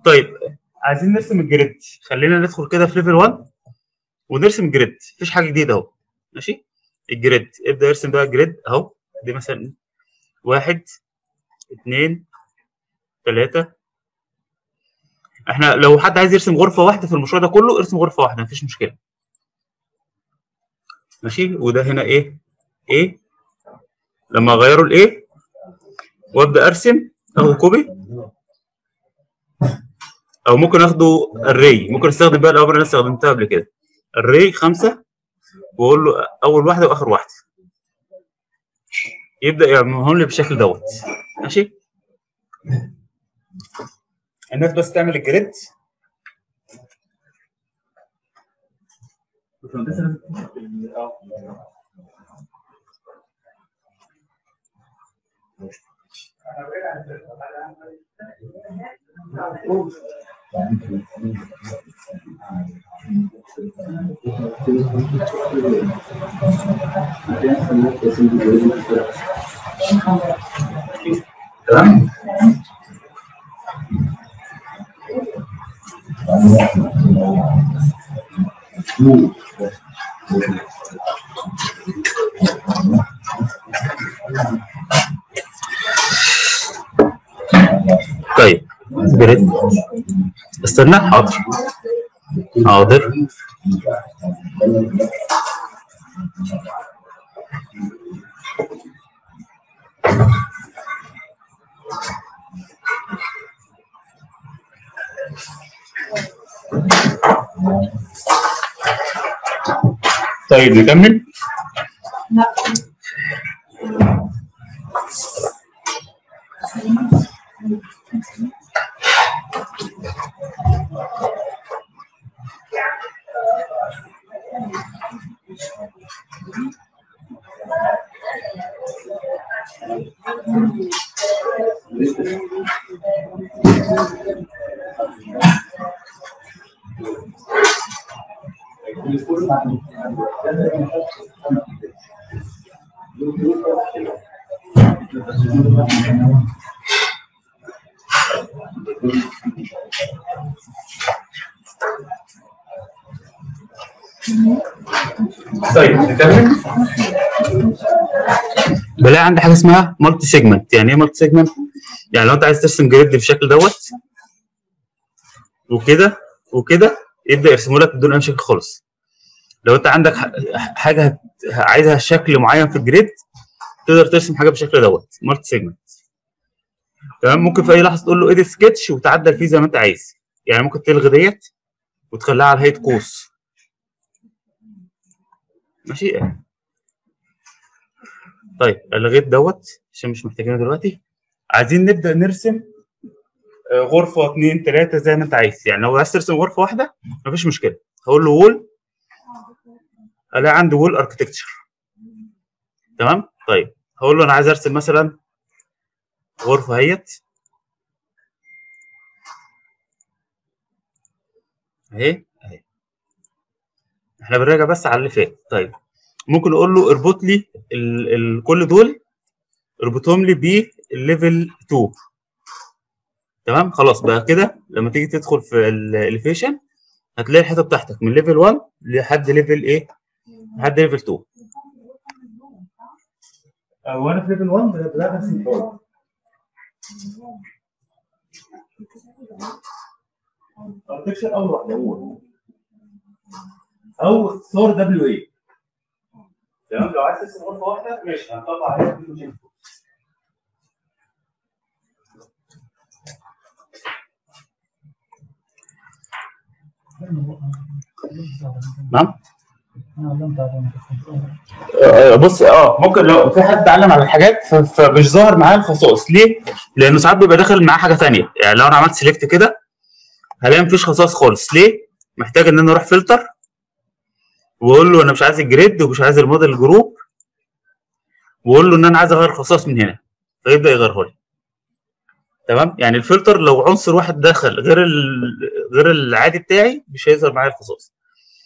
طيب عايزين نرسم الجريد خلينا ندخل كده في ليفل 1 ونرسم جريد مفيش حاجه جديده اهو ماشي الجريد ابدا ارسم بقى جريد اهو دي مثلا واحد اثنين ثلاثة احنا لو حد عايز يرسم غرفة واحدة في المشروع ده كله ارسم غرفة واحدة مفيش مشكلة ماشي وده هنا ايه ايه لما اغيره لايه وابدا ارسم اخده كوبي او ممكن اخده الري ممكن استخدم بقى الامر اللي انا استخدمتها قبل كده الري خمسة واقول له اول واحدة واخر واحدة يبدا يعملهم لي بالشكل دوت ماشي الناس بس تعمل الجريد تمام طيب جريد استنى حاضر حاضر طيب نكمل طيب نكمل بلاقي عندي حاجه اسمها مالتي سيجمنت يعني ايه مالتي سيجمنت يعني لو انت عايز ترسم جريد بالشكل دوت وكده وكده يبدا يرسمه لك بدون اي شكل خالص لو انت عندك ح- حاجه هت- عايزها شكل معين في الجريد تقدر ترسم حاجه بالشكل دوت مالتي سيجمنت تمام ممكن في اي لحظه تقول له ايديت سكتش وتعدل فيه زي ما انت عايز يعني ممكن تلغي ديت وتخليها على هيئه قوس ماشي طيب لغيت دوت عشان مش محتاجينه دلوقتي عايزين نبدا نرسم آه، غرفه اثنين ثلاثه زي ما انت عايز يعني لو عايز ترسم غرفه واحده مفيش مشكله هقول له وول الاقي عندي وول اركتكتشر تمام طيب هقول له انا عايز ارسم مثلا غرفه اهيت اهي اهي احنا بنراجع بس على اللي فات طيب ممكن اقول له اربط لي ال ال كل دول اربطهم لي بالليفل 2 تمام خلاص بقى كده لما تيجي تدخل في الاليفيشن هتلاقي الحته بتاعتك من ليفل 1 لحد ليفل ايه لحد ليفل 2 وانا في ليفل 1 بدات ارسم فوق ارتكشر اول واحده اول او ثور دبليو اي تمام لو عايز ترسم غرفه واحده ماشي هنطبق عليها كل شيء نعم آه، بص اه ممكن لو في حد اتعلم على الحاجات ف- فمش ظاهر معاه الخصائص ليه؟ لانه ساعات بيبقى داخل معاه حاجه ثانيه يعني لو انا عملت سيلكت كده هلاقي مفيش خصائص خالص ليه؟ محتاج ان انا اروح فلتر واقول له انا مش عايز الجريد ومش عايز الموديل جروب واقول له ان انا عايز اغير خصائص من هنا فيبدا يغيره لي تمام يعني الفلتر لو عنصر واحد دخل غير ال... غير العادي بتاعي مش هيظهر معايا الخصائص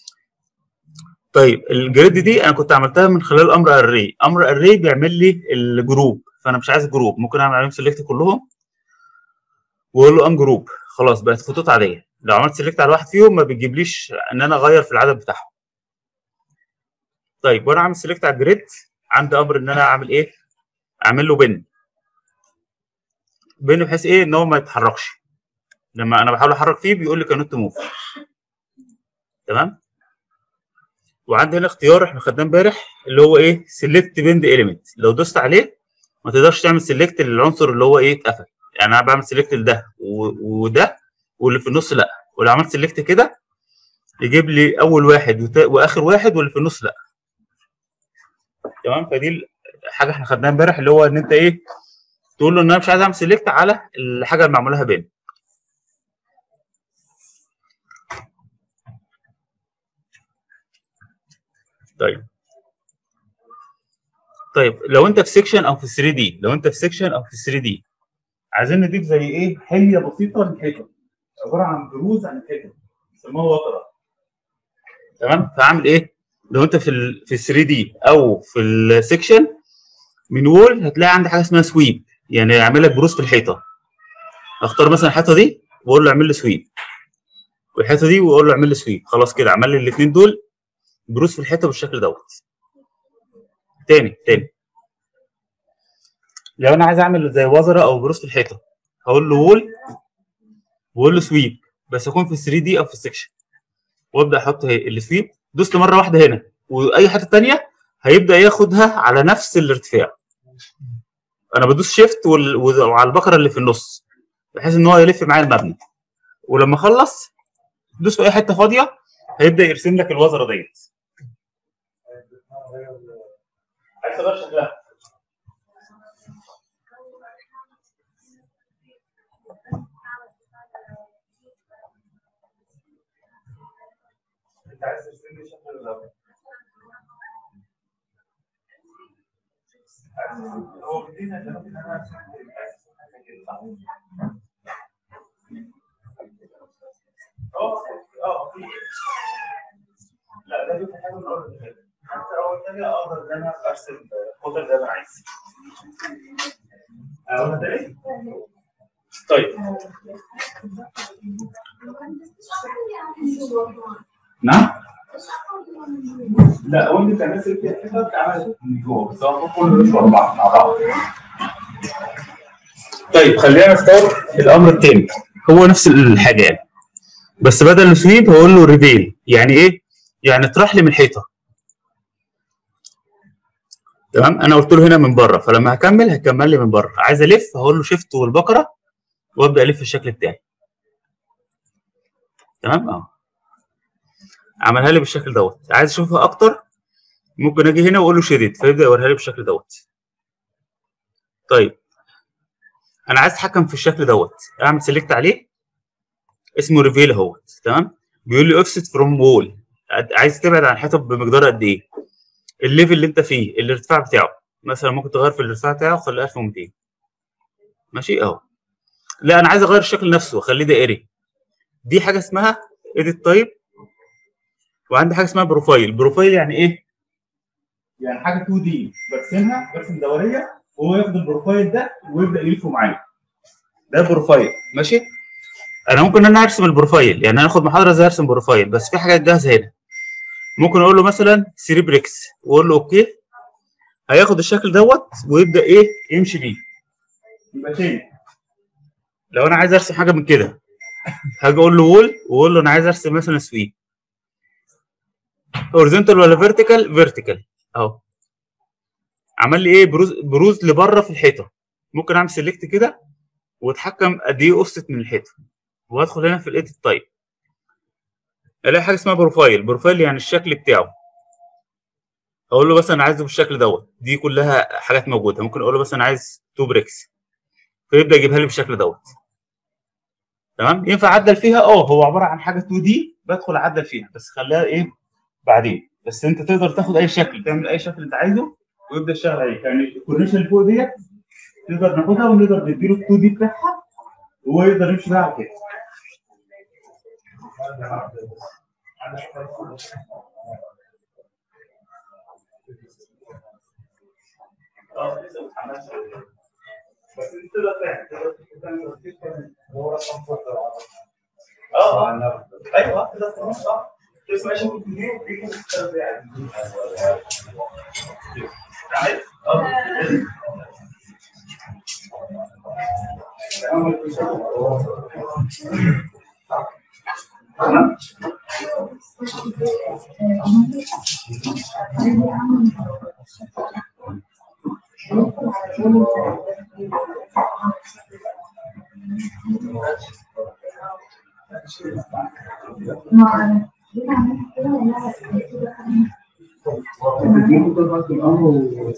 طيب الجريد دي انا كنت عملتها من خلال امر اري امر اري بيعمل لي الجروب فانا مش عايز جروب ممكن اعمل عليهم سيلكت كلهم واقول له ان جروب خلاص بقت خطوط عاديه لو عملت سيلكت على واحد فيهم ما بيجيبليش ان انا اغير في العدد بتاعهم طيب وانا عامل سيلكت على الجريد عندي امر ان انا اعمل ايه اعمل له بن بن بحيث ايه ان هو ما يتحركش لما انا بحاول احرك فيه بيقول لي كانوت موف تمام وعندي هنا اختيار احنا خدناه امبارح اللي هو ايه سيلكت بند اليمنت لو دوست عليه ما تقدرش تعمل سيلكت للعنصر اللي هو ايه اتقفل يعني انا بعمل سيلكت لده و- وده واللي في النص لا ولو عملت سيلكت كده يجيب لي اول واحد وتا- واخر واحد واللي في النص لا تمام فدي ال- حاجه احنا خدناها امبارح اللي هو ان انت ايه تقول له ان انا مش عايز اعمل سيلكت على الحاجه اللي معمولها بين طيب طيب لو انت في سيكشن او في 3 دي لو انت في سيكشن او في 3 دي عايزين نضيف زي ايه حليه بسيطه للحيطه عباره عن بروز عن الحيطه يسموها وتره تمام فاعمل ايه لو انت في ال في 3 دي او في السيكشن من وول هتلاقي عندي حاجه اسمها سويب يعني يعمل لك بروز في الحيطه اختار مثلا الحيطه دي واقول له اعمل لي سويب والحيطه دي واقول له اعمل لي سويب خلاص كده عمل لي الاثنين دول بروز في الحيطه بالشكل دوت تاني تاني لو انا عايز اعمل زي وزره او بروز في الحيطه هقول له وول واقول له سويب بس اكون في 3 دي او في السكشن وابدا احط اهي السويب دوست مره واحده هنا واي حته ثانيه هيبدا ياخدها على نفس الارتفاع انا بدوس شيفت وال... وعلى البقره اللي في النص بحيث ان هو يلف معايا المبنى ولما اخلص دوس في اي حته فاضيه هيبدا يرسم لك الوزره ديت عايز تغير شكلها انت عايز ترسم لي شكل الأول. هو بدينا دلوقتي ان انا ارسم عايز ارسم حاجه كده صح؟ اه اه في لا ده بيبقى حاجه من اول اللي فاتت حتى اول حاجه اقدر ان انا ارسم خضر زي ما انا عايز اقولها تاني؟ طيب نعم لا وانت بتعمل سلك الحيطه بتعمل من جوه بس هو كله مش ورا بعض مع بعض طيب خلينا نختار الامر الثاني هو نفس الحاجه يعني بس بدل السويب هقول له ريفيل يعني ايه؟ يعني اطرح لي من الحيطه تمام انا قلت له هنا من بره فلما هكمل هكمل لي من بره عايز الف هقول له شيفت والبقره وابدا الف الشكل بتاعي تمام اه عملها لي بالشكل دوت عايز اشوفها اكتر ممكن اجي هنا واقول له شيدد فيبدا يوريها لي بالشكل دوت طيب انا عايز اتحكم في الشكل دوت اعمل سيلكت عليه اسمه ريفيل اهوت تمام بيقول لي اوفست فروم وول عايز تبعد عن الحيطه بمقدار قد ايه الليفل اللي انت فيه الارتفاع بتاعه مثلا ممكن تغير في الارتفاع بتاعه خليه 1200 ماشي اهو لا انا عايز اغير الشكل نفسه اخليه دائري دي حاجه اسمها اديت تايب وعندي حاجه اسمها بروفايل بروفايل يعني ايه يعني حاجه 2 دي برسمها برسم دوريه وهو ياخد البروفايل ده ويبدا يلفه معايا ده بروفايل ماشي انا ممكن ان انا ارسم البروفايل يعني انا اخد محاضره ازاي ارسم بروفايل بس في حاجات جاهزه هنا ممكن اقول له مثلا 3 بريكس واقول له اوكي هياخد الشكل دوت ويبدا ايه يمشي بيه يبقى تاني لو انا عايز ارسم حاجه من كده هاجي اقول له وول واقول له انا عايز ارسم مثلا سويب هوريزونتال ولا فيرتيكال فيرتيكال اهو عمل لي ايه بروز بروز لبره في الحيطه ممكن اعمل سيلكت كده واتحكم قد ايه اوفست من الحيطه وادخل هنا في الايديت تايب الاقي حاجه اسمها بروفايل بروفايل يعني الشكل بتاعه اقول له مثلا عايزه بالشكل دوت دي كلها حاجات موجوده ممكن اقول له مثلا عايز 2 بريكس فيبدا يجيبها لي بالشكل دوت تمام ينفع اعدل فيها اه هو عباره عن حاجه 2 دي بدخل اعدل فيها بس خليها ايه بعدين بس انت تقدر تاخد اي شكل تعمل اي شكل انت عايزه ويبدا يشتغل عليك يعني الكورنيشن اللي فوق ديت نقدر ناخدها ونقدر نديله ال 2 دي بتاعها وهو يقدر يمشي بيها على كده اه لسه ما اتعملش. بس انت تقدر فاهم تقدر تعمل هو رقم فوق اه ايوه كده في النص اه بس ماشي ممكن تجيب وتجيب يعني عايز اه تمام ممكن تضغط الامر و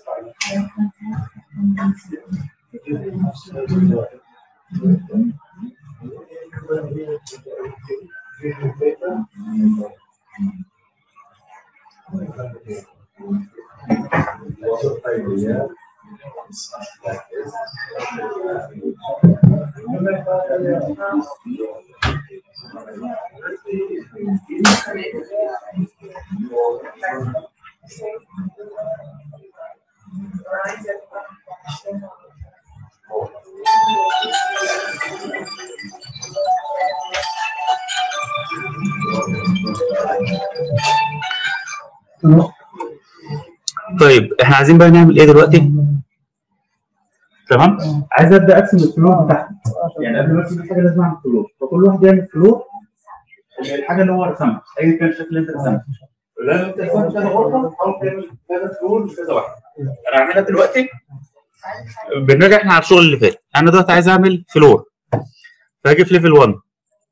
طيب احنا عايزين بقى نعمل ايه دلوقتي؟ تمام؟ عايز ابدا ارسم الفلور بتاعتي يعني قبل ما ارسم الحاجه لازم اعمل فلور فكل واحد يعمل فلور الحاجه اللي هو رسمها ايا كان الشكل اللي انت رسمته لازم انت تكون كذا غرفه او تعمل كذا فلور لكذا واحد انا هعملها دلوقتي بنرجع احنا على الشغل اللي فات انا دلوقتي عايز اعمل فلور فاجي في ليفل 1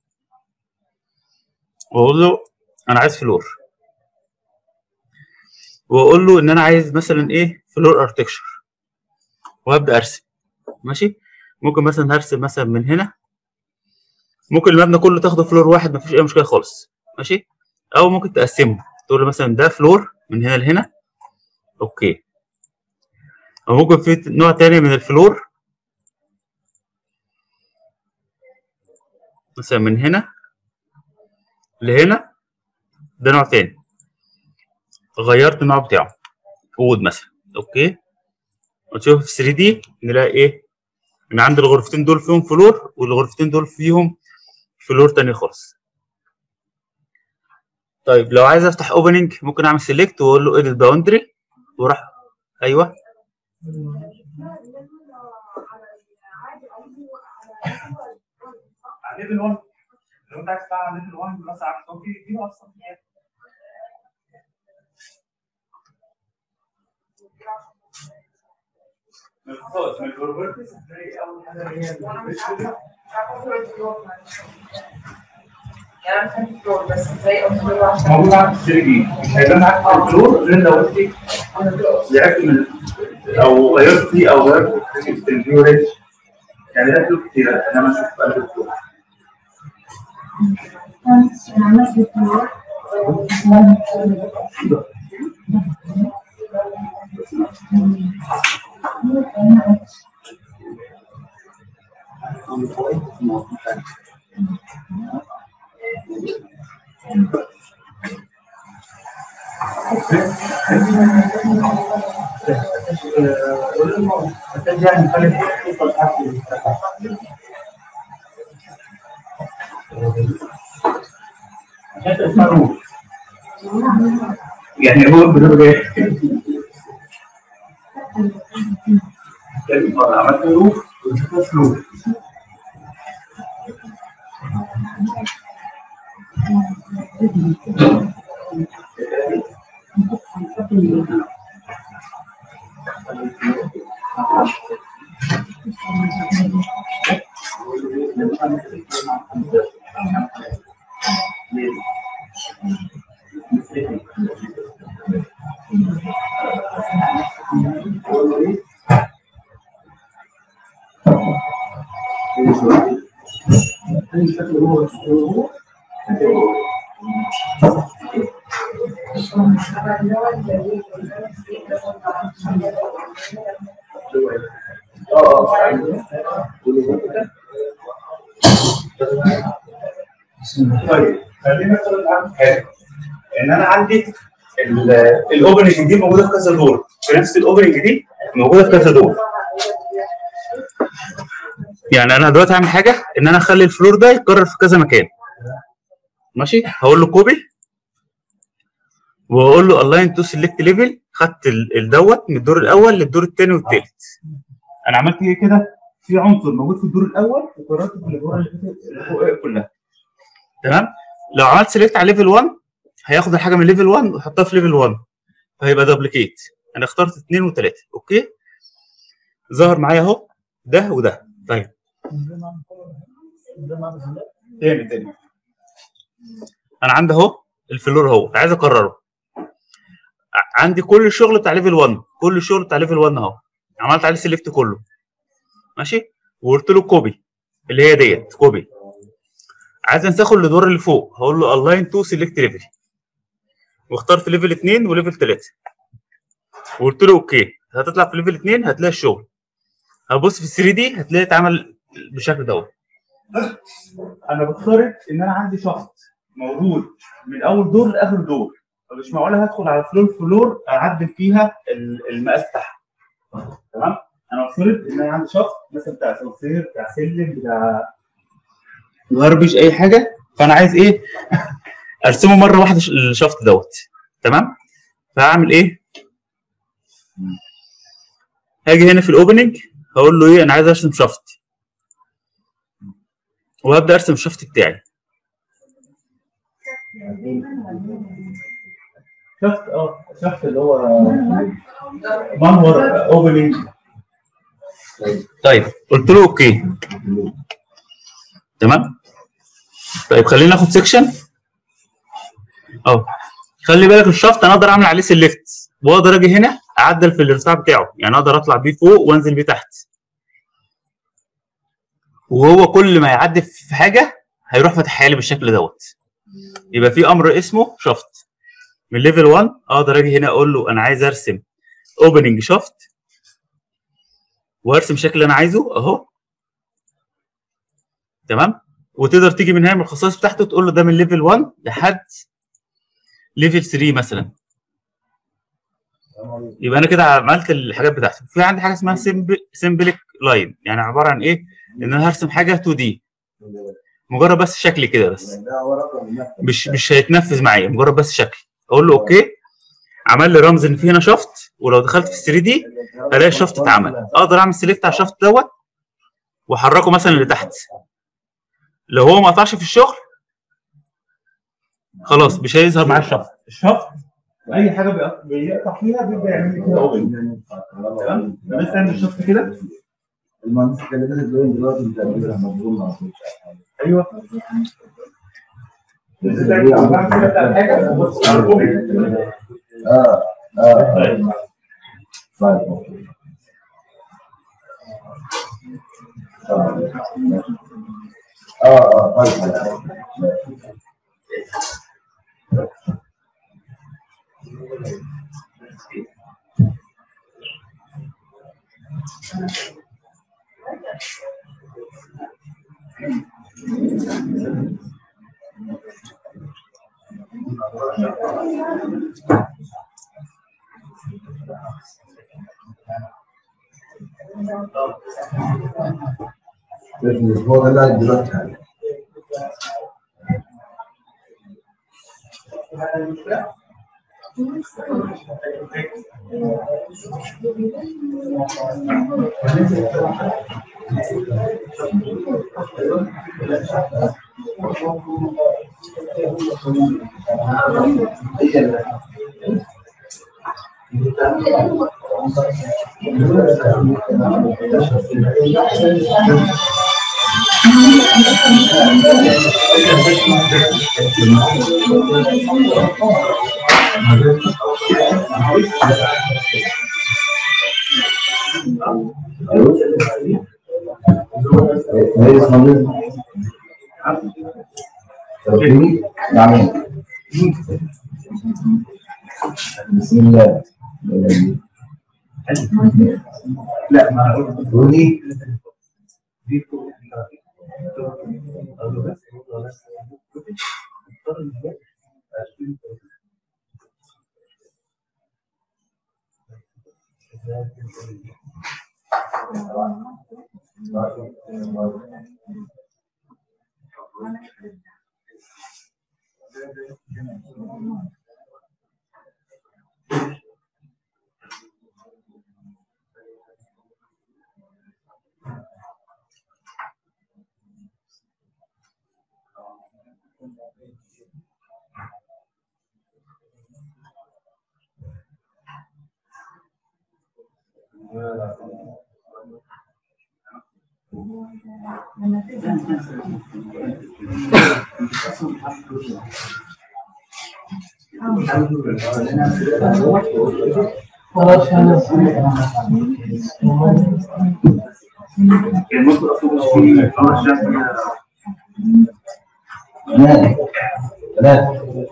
واقول له انا عايز فلور واقول له ان انا عايز مثلا ايه فلور اركتكشر وابدا ارسم ماشي ممكن مثلا هرسم مثلا من هنا ممكن المبنى كله تاخده فلور واحد مفيش اي مشكله خالص ماشي او ممكن تقسمه تقول له مثلا ده فلور من هنا لهنا اوكي او ممكن في نوع تاني من الفلور مثلا من هنا لهنا ده نوع تاني غيرت النوع بتاعه وود مثلا اوكي ونشوف في 3 دي نلاقي ايه ان عند الغرفتين دول فيهم فلور والغرفتين دول فيهم فلور تاني خالص طيب لو عايز افتح اوبننج ممكن اعمل سيلكت واقول له اديت باوندري واروح ايوه على ليفل 1 لو انت عايز تفتح على ليفل 1 مثلا عشان في في اصلا خلاص من البروبرتيز هتلاقي اول حاجه هي الفيجوال يعني مثلا فلور بس ازاي اوصله عشان موجود عندك في 3 دي مش هيبان معاك في الفلور غير لو انت لعبت من او غيرت فيه او غيرت في الفيو ريتش يعني ده فلوس كتير انما اشوف في قلب الفلور يعني هو بدون ايه؟ عملت له وشوفوا فلوس طيب خلينا مثلا اعمل حاجه ان انا عندي الاوبننج دي موجوده في كذا دور في نفس الاوبننج دي موجوده في كذا دور يعني انا دلوقتي هعمل حاجه ان انا اخلي الفلور ده يتكرر في كذا مكان ماشي هقول له كوبي واقول له الاين تو سيلكت ليفل خدت ال- الدوت من الدور الاول للدور الثاني والثالث انا عملت ايه كده في عنصر موجود في الدور الاول وكررته في الادوار اللي فاتت- اللي فوق كلها تمام لو عملت سيلكت على ليفل 1 هياخد الحاجه من ليفل 1 ويحطها في ليفل 1 فهيبقى دوبليكيت انا اخترت اثنين وثلاثه اوكي ظهر معايا اهو ده وده طيب تاني تاني انا عندي اهو الفلور اهو عايز اكرره ع- عندي كل الشغل بتاع ليفل 1 كل الشغل بتاع ليفل 1 اهو عملت عليه سيلكت كله ماشي وقلت له كوبي اللي هي ديت كوبي عايز انسخه للدور اللي فوق هقول له الاين تو سيلكت ليفل واخترت ليفل 2 وليفل 3 وقلت له اوكي هتطلع في ليفل 2 هتلاقي الشغل هبص في 3 دي هتلاقي اتعمل بالشكل دوت انا بفترض ان انا عندي شخص موجود من اول دور لاخر دور فمش معقول هدخل على فلور فلور اعدل فيها ال- المقاس بتاعها تمام انا بفترض ان انا عندي شخص مثلا بتاع اسانسير بتاع سلم بتاع غربش اي حاجه فانا عايز ايه ارسمه مره واحده ش- الشفط دوت تمام فهعمل ايه هاجي هنا في الاوبننج هقول له ايه انا عايز ارسم شفط وهبدا ارسم الشفط بتاعي شفط اه شفط اللي هو منور اوبننج طيب قلت له اوكي تمام طيب خلينا ناخد سيكشن اه خلي بالك الشفط انا اقدر اعمل عليه سيلكت واقدر اجي هنا اعدل في الارتفاع بتاعه يعني اقدر اطلع بيه فوق وانزل بيه تحت وهو كل ما يعدي في حاجه هيروح فاتحها لي بالشكل دوت يبقى في امر اسمه شفط من ليفل 1 اقدر اجي هنا اقول له انا عايز ارسم اوبننج شفط وارسم الشكل اللي انا عايزه اهو تمام وتقدر تيجي من هنا من الخصائص بتاعته تقول له ده من ليفل 1 لحد ليفل 3 مثلا يبقى انا كده عملت الحاجات بتاعتي في عندي حاجه اسمها سيمبليك لاين يعني عباره عن ايه ان انا هرسم حاجه 2 دي مجرد بس شكل كده بس مش مش هيتنفذ معايا مجرد بس شكل اقول له اوكي عمل لي رمز ان في هنا شفط ولو دخلت في 3 دي الاقي الشفط اتعمل اقدر اعمل سيلكت على الشفط دوت واحركه مثلا لتحت لو هو ما قطعش في الشغل خلاص مش هيظهر معايا الشفط الشفط اي حاجه بيقط- بيقطع فيها بيبدا يعمل لي كده اوبن تمام فبس تعمل الشفط كده المهندس كان لازم يقول دلوقتي انت بتعملها مضمون على طول ايوه بس تعمل بعد كده بتاع الحاجه وبص على الاوبن اه اه طيب اه اه طيب الاسبوع ده لا دلوقتي حاجه هي اسمها تربيه يعني بسم الله لا ما قولي لا لا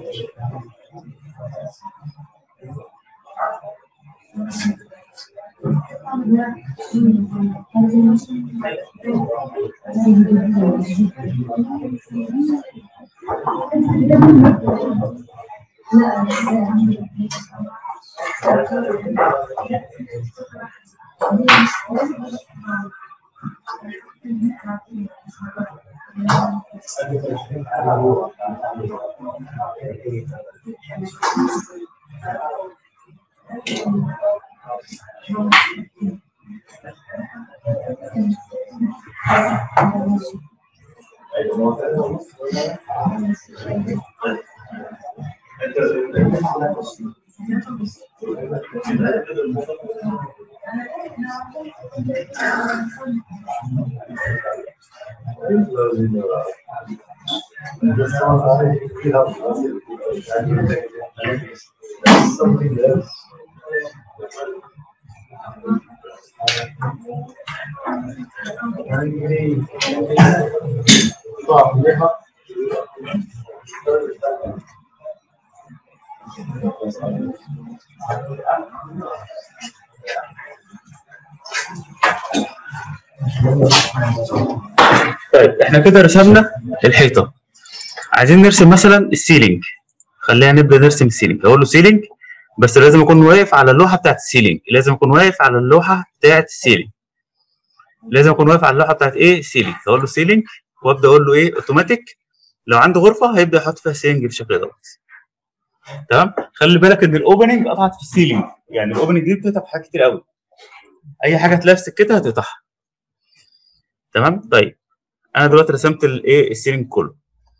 طيب احنا كده رسمنا الحيطه عايزين نرسم مثلا السيلينج خلينا نبدا نرسم السيلينج اقول له سيلينج بس لازم اكون واقف على اللوحه بتاعت السيلينج لازم اكون واقف على اللوحه بتاعت السيلينج لازم اكون واقف على اللوحه بتاعت ايه سيلينج اقول له سيلينج وابدا اقول له ايه اوتوماتيك لو عنده غرفه هيبدا يحط فيها سيلينج بالشكل دوت تمام خلي بالك ان الاوبننج قطعت في السيلينج يعني الاوبننج دي بتقطع في حاجات كتير قوي اي حاجه تلاقي في سكتها هتقطعها تمام طيب انا دلوقتي رسمت الايه السيلينج كله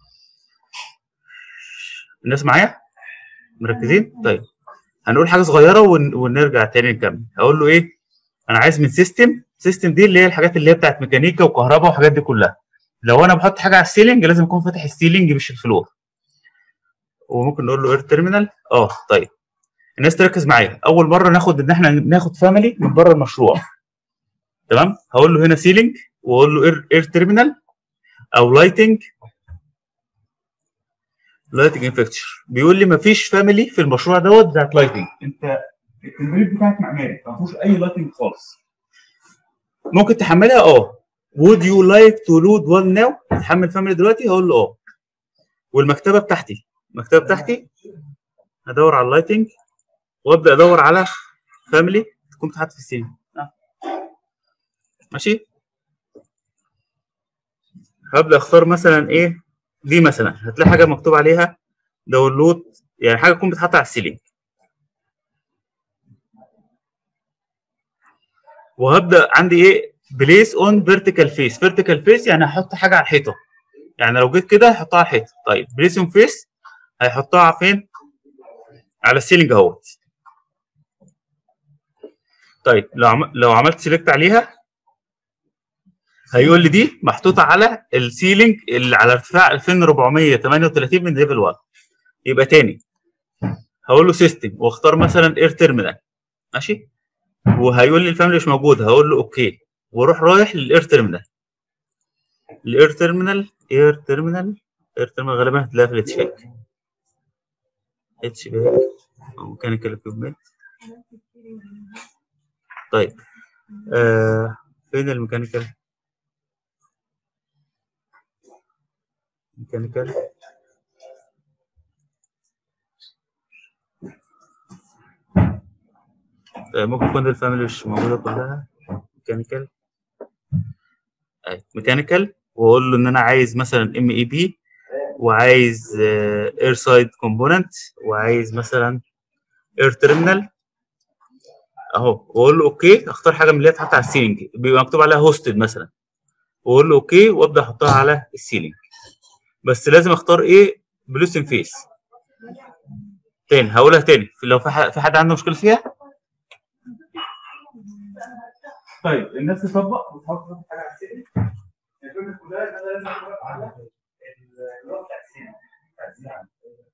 الناس معايا مركزين طيب هنقول حاجه صغيره ون... ونرجع تاني نكمل هقول له ايه انا عايز من سيستم سيستم دي اللي هي الحاجات اللي هي بتاعت ميكانيكا وكهرباء والحاجات دي كلها لو انا بحط حاجه على السيلينج لازم اكون فاتح السيلينج مش الفلور وممكن نقول له اير تيرمينال اه طيب الناس تركز معايا اول مره ناخد ان احنا ناخد فاميلي من بره المشروع تمام هقول له هنا سيلينج واقول له اير اير تيرمينال او لايتنج لايتنج انفكتشر بيقول لي مفيش فاميلي في المشروع دوت بتاعت لايتنج انت التمرين بتاعك معماري ما فيهوش اي لايتنج خالص ممكن تحملها اه would you like to load one now تحمل فاميلي دلوقتي هقول له اه والمكتبه بتاعتي المكتبه بتاعتي هدور على اللايتنج وابدا ادور على فاميلي تكون بتتحط في السين آه. ماشي هبدا اختار مثلا ايه دي مثلا هتلاقي حاجه مكتوب عليها داونلود يعني حاجه تكون بتتحط على السيلينج وهبدا عندي ايه بليس اون فيرتيكال فيس فيرتيكال فيس يعني هحط حاجه على الحيطه يعني لو جيت كده هحطها على الحيطه طيب بليس اون فيس هيحطها فين على السيلينج اهوت طيب لو عم... لو عملت سيلكت عليها هيقول لي دي محطوطه على السيلينج اللي على ارتفاع 2438 من ليفل 1 يبقى تاني هقول له سيستم واختار مثلا اير تيرمينال ماشي وهيقول لي الفاميلي مش موجود هقول له اوكي واروح رايح للاير تيرمينال الاير تيرمينال اير تيرمينال اير تيرمينال غالبا هتلاقيها في الاتش باك اتش باك او ميكانيكال اكيوبمنت طيب آه فين الميكانيكال ميكانيكال ممكن يكون الفاميلي مش موجودة كلها ميكانيكال ميكانيكال واقول له ان انا عايز مثلا ام اي بي وعايز اير سايد كومبوننت وعايز مثلا اير تيرمينال اهو واقول له اوكي اختار حاجه من اللي هي اتحط على السيلينج بيبقى مكتوب عليها هوستد مثلا واقول له اوكي وابدا احطها على السيلينج بس لازم اختار ايه بلوسن فيس تاني هقولها تاني لو في ح- في حد عنده مشكله فيها طيب الناس تطبق وتحط حاجه على السيلينج الفكره كلها ان انا لازم اطبق على اللي هو بتاع السيلينج بتاع السيلينج.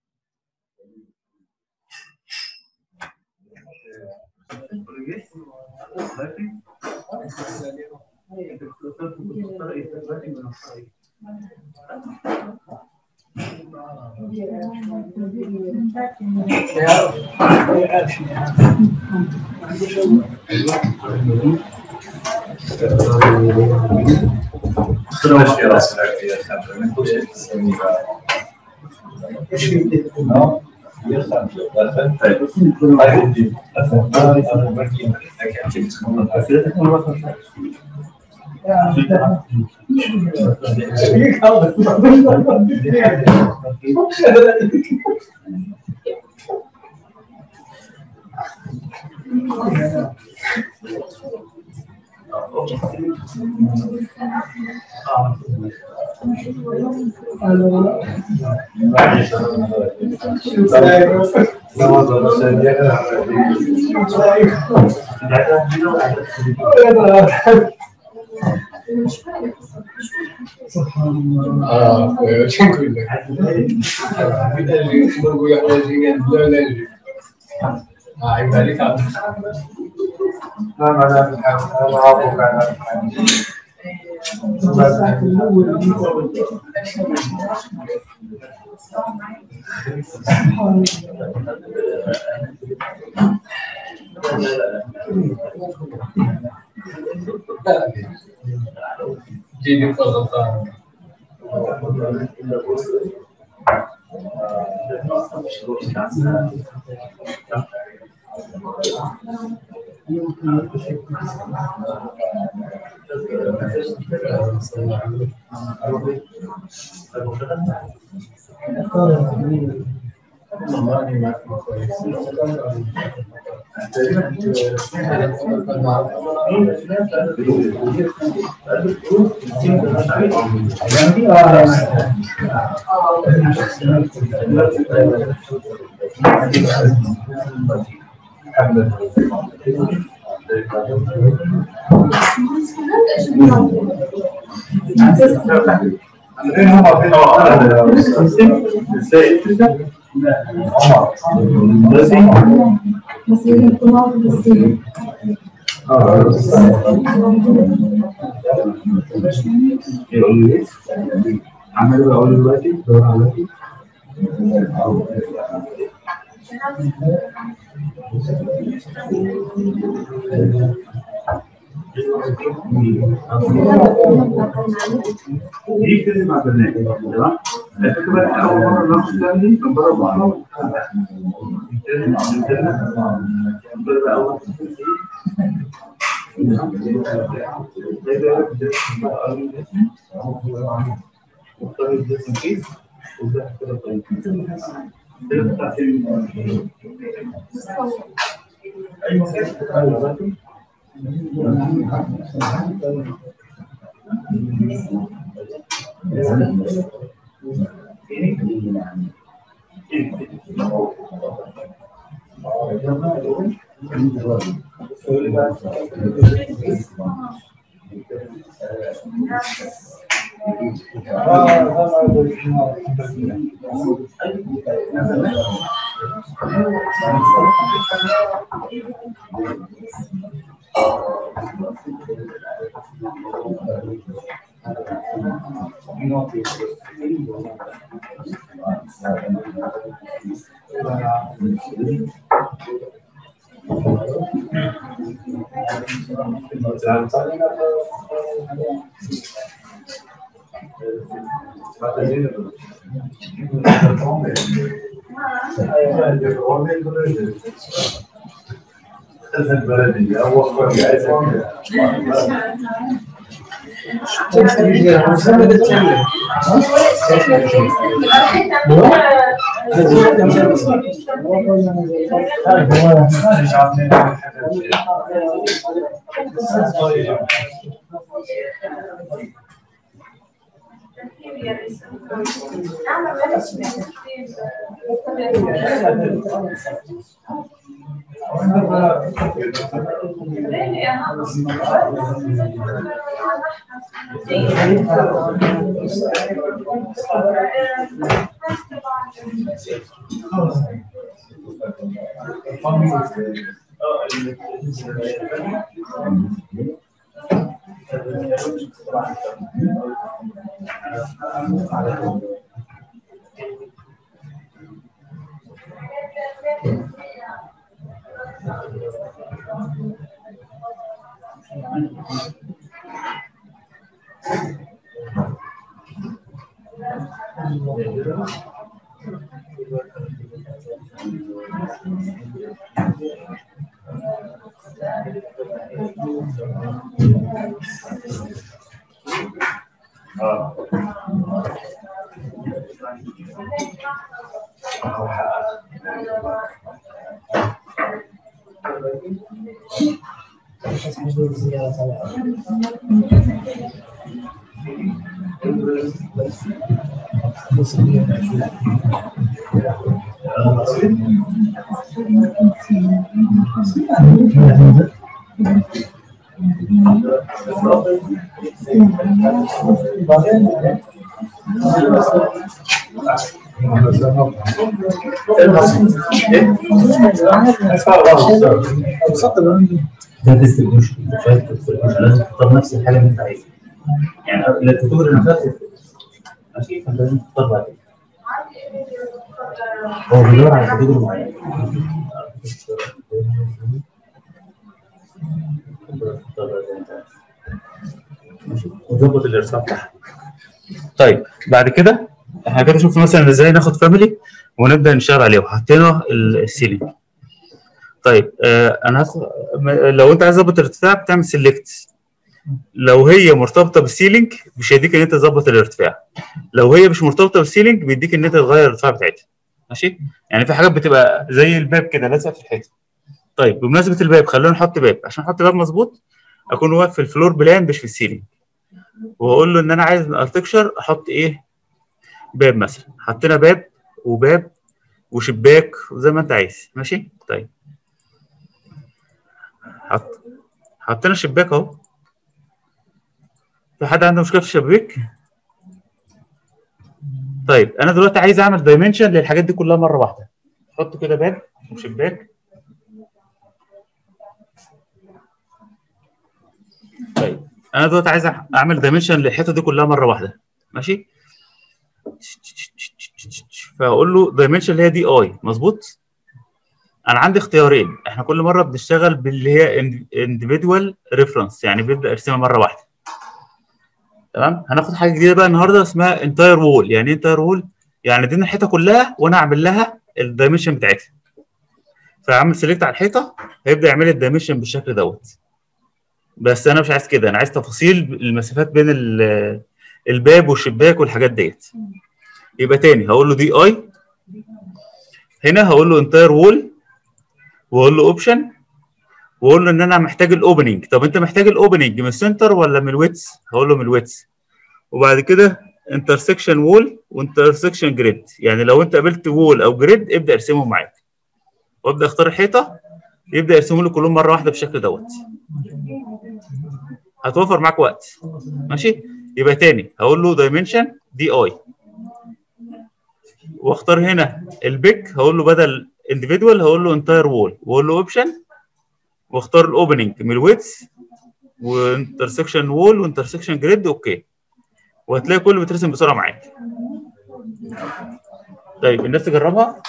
اه شكرا لك نقول احنا جينا لا لا لا آه، عيب عليك عبد جيني تفضل طارق. عملوا اول دلوقتي دور على دي كده مع برنامج تمام الفكره بقى إحنا اول مره نعمل الكلام دي كان بره بعض ده ديستريبيوشن فايل ديستريبيوشن لازم تختار نفس الحاجه اللي انت عايزها يعني الكاتيجوري نفسها تفرق. ماشي فانت لازم تختار بعد كده هو بيدور على كاتيجوري معين ماشي وظبط الارسال بتاعها طيب بعد كده احنا كده شفنا مثلا ازاي ناخد فاميلي ونبدا نشتغل عليه وحطينا السيلينج طيب آه انا هدخل م- لو انت عايز تظبط الارتفاع بتعمل سيلكت لو هي مرتبطه بالسيلينج مش هيديك ان انت تظبط الارتفاع لو هي مش مرتبطه بالسيلينج بيديك ان انت تغير الارتفاع بتاعتها ماشي يعني في حاجات بتبقى زي الباب كده لازقه في الحيطه طيب بمناسبه الباب خلونا نحط باب عشان احط باب مظبوط اكون واقف في الفلور بلان مش في السيلينج واقول له ان انا عايز من الارتكشر احط ايه باب مثلا حطينا باب وباب وشباك وزي ما انت عايز ماشي طيب حط حطينا شباك اهو في حد عنده مشكله في الشباك طيب انا دلوقتي عايز اعمل دايمنشن للحاجات دي كلها مره واحده احط كده باب وشباك طيب انا دلوقتي عايز اعمل دايمنشن للحته دي كلها مره واحده ماشي فاقول له دايمنشن اللي هي دي اي مظبوط انا عندي اختيارين احنا كل مره بنشتغل باللي هي انديفيدوال ريفرنس يعني بيبدا ارسمها مره واحده تمام هناخد حاجه جديده بقى النهارده اسمها انتاير وول يعني ايه انتاير وول يعني دي الحيطه كلها وانا اعمل لها الدايمنشن بتاعتها فاعمل سيلكت على الحيطه هيبدا يعمل لي الدايمنشن بالشكل دوت بس انا مش عايز كده انا عايز تفاصيل المسافات بين ال- الباب والشباك والحاجات ديت يبقى تاني هقول له دي اي هنا هقول له انتاير وول واقول له اوبشن واقول له ان انا محتاج الاوبننج طب انت محتاج الاوبننج من السنتر ولا من الويتس هقول له من الويتس وبعد كده انترسكشن وول وانترسكشن جريد يعني لو انت قابلت وول او جريد ابدا ارسمهم معاك وابدا اختار الحيطه يبدا يرسموا لي كلهم مره واحده بالشكل دوت هتوفر معاك وقت ماشي يبقى تاني هقول له دايمنشن دي اي واختار هنا البيك هقول له بدل individual هقول له انتاير وول واقول له اوبشن واختار الاوبننج من الويتس وانترسكشن وول وانترسكشن جريد اوكي وهتلاقي كله بيترسم بسرعه معاك طيب الناس تجربها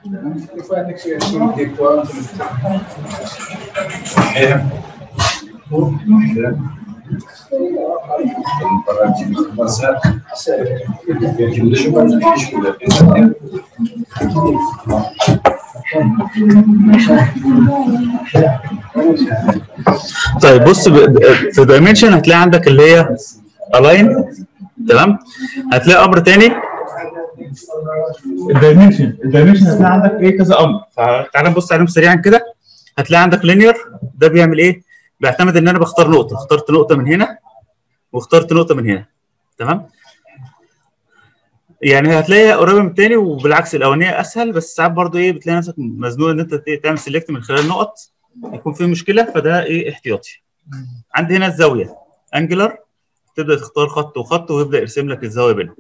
طيب بص ب- ب- في دايمنشن هتلاقي عندك اللي هي الاين تمام هتلاقي امر تاني الدايمنشن الدايمنشن هتلاقي عندك ايه كذا امر فتعالى نبص عليهم سريعا كده هتلاقي عندك لينير ده بيعمل ايه بيعتمد ان انا بختار نقطه اخترت نقطه من هنا واخترت نقطه من هنا تمام يعني هتلاقيها قريبه من التاني وبالعكس الاولانيه اسهل بس ساعات برضو ايه بتلاقي نفسك مزنوق ان انت ت- تعمل سيلكت من خلال نقط يكون في مشكله فده ايه احتياطي عندي هنا الزاويه انجلر تبدا تختار خط وخط ويبدا يرسم لك الزاويه بينهم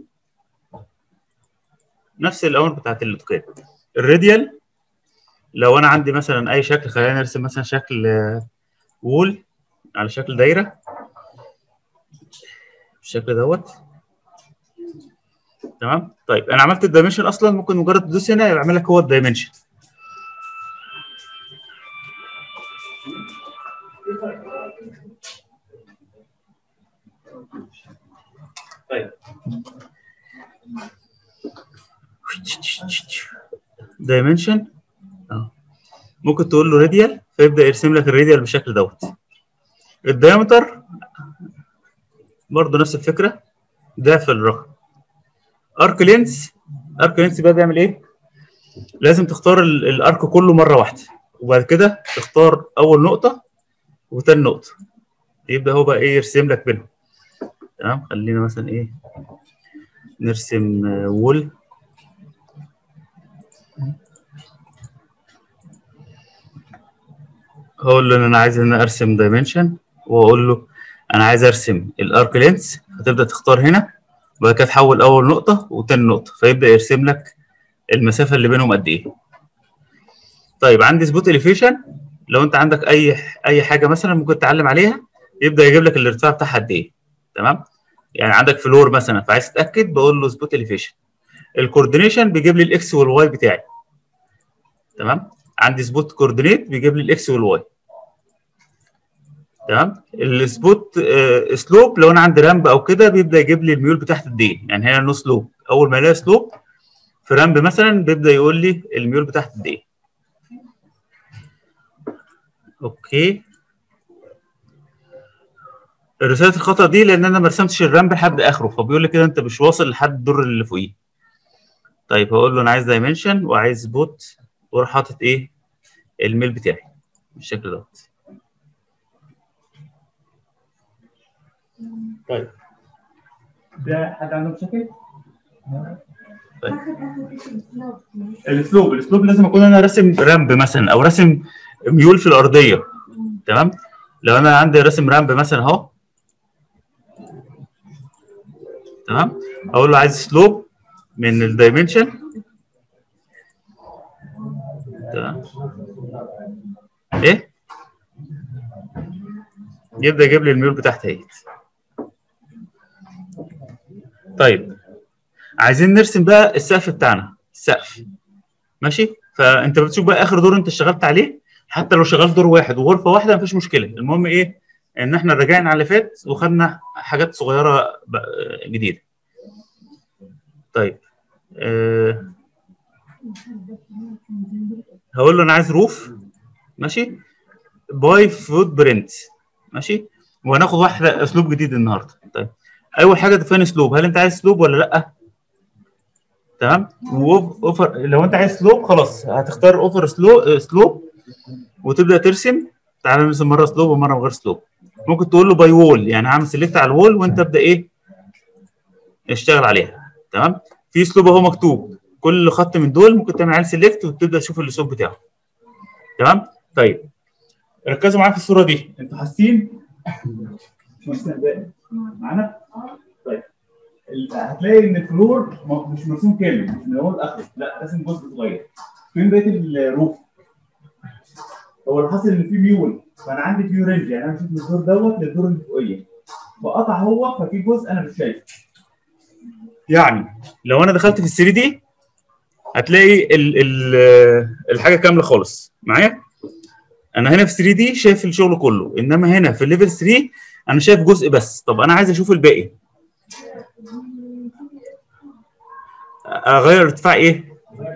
نفس الاوامر بتاعت الاوتوكاد الراديال لو انا عندي مثلا اي شكل خلينا نرسم مثلا شكل آه، وول على شكل دايره بالشكل دوت تمام طيب انا عملت الدايمنشن اصلا ممكن مجرد تدوس هنا يعمل لك هو الدايمنشن طيب دايمنشن اه ممكن تقول له راديال فيبدا يرسم لك الراديال بالشكل دوت الدايمتر برضه نفس الفكره ضعف الرقم ارك لينس ارك لينس بقى بيعمل ايه لازم تختار ال- الارك كله مره واحده وبعد كده تختار اول نقطه وتاني نقطه يبدا هو بقى ايه يرسم لك بينهم تمام خلينا مثلا ايه نرسم آه، وول هقول له ان انا عايز ان انا ارسم دايمنشن واقول له انا عايز ارسم الارك لينس هتبدا تختار هنا وبعد كده تحول اول نقطه وتاني نقطه فيبدا يرسم لك المسافه اللي بينهم قد ايه طيب عندي سبوت اليفيشن لو انت عندك اي اي حاجه مثلا ممكن تعلم عليها يبدا يجيب لك الارتفاع بتاعها قد ايه تمام يعني عندك فلور مثلا فعايز تتاكد بقول له سبوت اليفيشن الكوردينيشن بيجيب لي الاكس والواي بتاعي تمام عندي سبوت كوردينيت بيجيب لي الاكس والواي تمام السبوت آه سلوب لو انا عندي رامب او كده بيبدا يجيب لي الميول بتاعت الدي يعني هنا نو سلوب اول ما الاقي سلوب في رامب مثلا بيبدا يقول لي الميول بتاعت الدي اوكي رساله الخطا دي لان انا ما رسمتش الرامب لحد اخره فبيقول لي كده انت مش واصل لحد الدور اللي فوقيه طيب هقول له انا عايز دايمنشن وعايز بوت واروح حاطط ايه الميل بتاعي بالشكل دوت طيب ده حد عنده مشاكل؟ طيب الاسلوب الاسلوب لازم اكون انا راسم رامب مثلا او راسم ميول في الارضيه تمام لو انا عندي راسم رامب مثلا اهو تمام اقول له عايز سلوب من الدايمنشن تمام ايه يبدا يجيب لي الميول بتاعتي اهي طيب عايزين نرسم بقى السقف بتاعنا السقف ماشي فانت بتشوف بقى اخر دور انت اشتغلت عليه حتى لو شغال دور واحد وغرفه واحده مفيش مشكله المهم ايه ان احنا رجعنا على اللي فات وخدنا حاجات صغيره بقى- جديده طيب أه هقول له انا عايز روف ماشي باي فوت برنت ماشي وهناخد واحده اسلوب جديد النهارده طيب اول حاجه ديفاين اسلوب هل انت عايز اسلوب ولا لا تمام اوفر لو انت عايز سلوب خلاص هتختار اوفر سلو سلوب وتبدا ترسم تعالى نرسم مره سلوب ومره من غير سلوب ممكن تقول له باي وول يعني هعمل سيلكت على الوول وانت ابدا ايه اشتغل عليها تمام في اسلوب اهو مكتوب كل خط من دول ممكن تعمل عليه سيلكت وتبدا تشوف الاسلوب بتاعه تمام طيب ركزوا معايا في الصوره دي انتوا حاسين معانا طيب ال- هتلاقي ان الفلور م- مش مرسوم كامل مش من اول لاخره لا راسم جزء صغير فين بقيه الروف هو اللي حاصل ان في ميول فانا عندي فيو رينج يعني انا مشيت من الدور دوت للدور اللي فوقيه فقطع هو ففي جزء انا مش شايفه يعني لو انا دخلت في ال 3 دي هتلاقي ال ال الحاجه كامله خالص معايا انا هنا في 3 دي شايف الشغل كله انما هنا في الليفل 3 انا شايف جزء بس طب انا عايز اشوف الباقي اغير ارتفاع ايه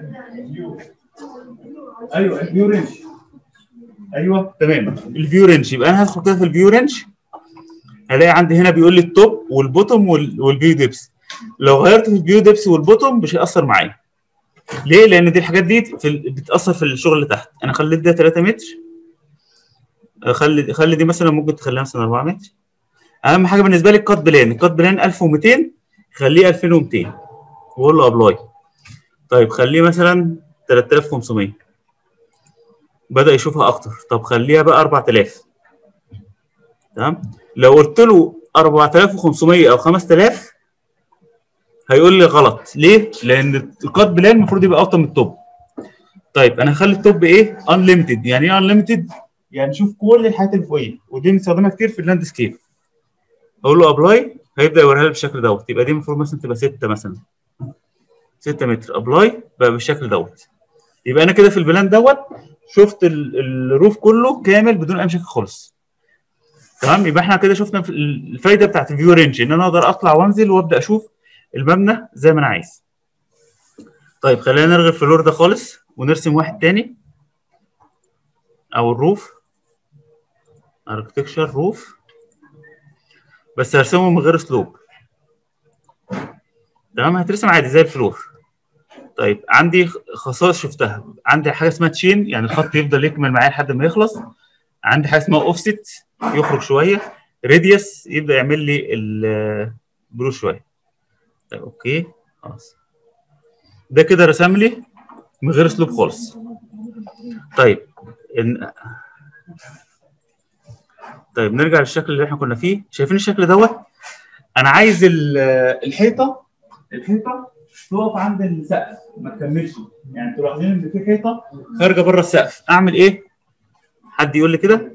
ايوه الفيو رينج ايوه تمام الفيو رينج يبقى انا هدخل كده في الفيو رينج هلاقي عندي هنا بيقول لي التوب والبوتوم وال- والفيو ديبس لو غيرت في الفيو ديبس والبوتوم مش هيأثر معايا ليه؟ لأن دي الحاجات دي في ال- بتأثر في الشغل اللي تحت أنا خليت ده 3 متر خلي خلي دي مثلا ممكن تخليها مثلا 4 متر أهم حاجة بالنسبة لي الكات بلان الكات بلان 1200 خليه 2200 وأقول له أبلاي طيب خليه مثلا 3500 بدأ يشوفها أكتر طب خليها بقى 4000 تمام لو قلت له 4500 او 5000 هيقول لي غلط ليه؟ لان الكات بلان المفروض يبقى اوطى من التوب طيب انا هخلي التوب ايه؟ انليمتد يعني ايه انليمتد؟ يعني شوف كل الحاجات اللي فوقيه ودي بنستخدمها كتير في اللاندسكيب اقول له ابلاي هيبدا يوريها لي بالشكل دوت يبقى دي المفروض مثلا تبقى 6 مثلا 6 متر ابلاي بقى بالشكل دوت يبقى انا كده في البلان دوت شفت ال- الروف كله كامل بدون اي مشاكل خالص تمام يبقى احنا كده شفنا في الفايده بتاعت الفيو رينج ان انا اقدر اطلع وانزل وابدا اشوف المبنى زي ما انا عايز طيب خلينا نلغي الفلور ده خالص ونرسم واحد تاني او الروف اركتكشر روف بس هرسمه من غير سلوب تمام هترسم عادي زي الفلور طيب عندي خصائص شفتها عندي حاجه اسمها تشين يعني الخط يفضل يكمل معايا لحد ما يخلص عندي حاجه اسمها اوفست يخرج شويه راديوس يبدا يعمل لي البرو شويه طيب اوكي خلاص ده كده رسم لي من غير اسلوب خالص طيب إن... طيب نرجع للشكل اللي احنا كنا فيه شايفين الشكل دوت انا عايز ال- الحيطه الحيطه تقف عند السقف ما تكملش يعني تلاحظين ان في حيطه خارجه بره السقف اعمل ايه حد يقول لي كده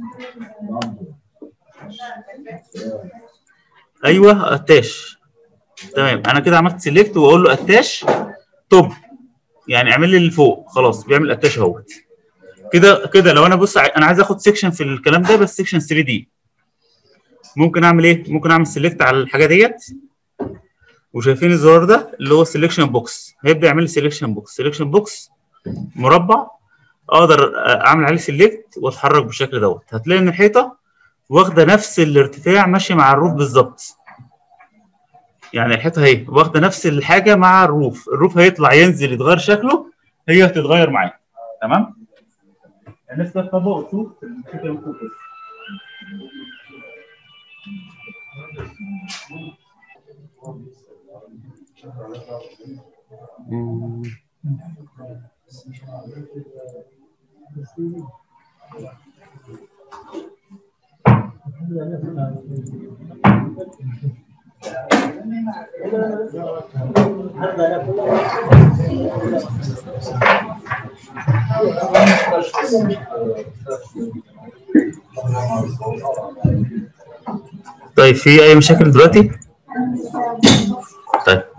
ايوه اتاش تمام انا كده عملت سيلكت واقول له اتاش توب يعني اعمل لي اللي فوق خلاص بيعمل اتاش اهوت كده كده لو انا بص ع- انا عايز اخد سيكشن في الكلام ده بس سيكشن 3 دي ممكن اعمل ايه ممكن اعمل سيلكت على الحاجه ديت وشايفين الزرار ده اللي هو سيلكشن بوكس هيبدا يعمل لي سيلكشن بوكس سيلكشن بوكس مربع اقدر اعمل عليه سيلكت واتحرك بالشكل دوت هتلاقي ان الحيطه واخده نفس الارتفاع ماشي مع الروف بالظبط يعني الحيطه اهي واخده نفس الحاجه مع الروف الروف هيطلع ينزل يتغير شكله هي هتتغير معاه تمام الناس تطبق وتشوف الحيطه من فوق كده. طيب في اي مشاكل دلوقتي طيب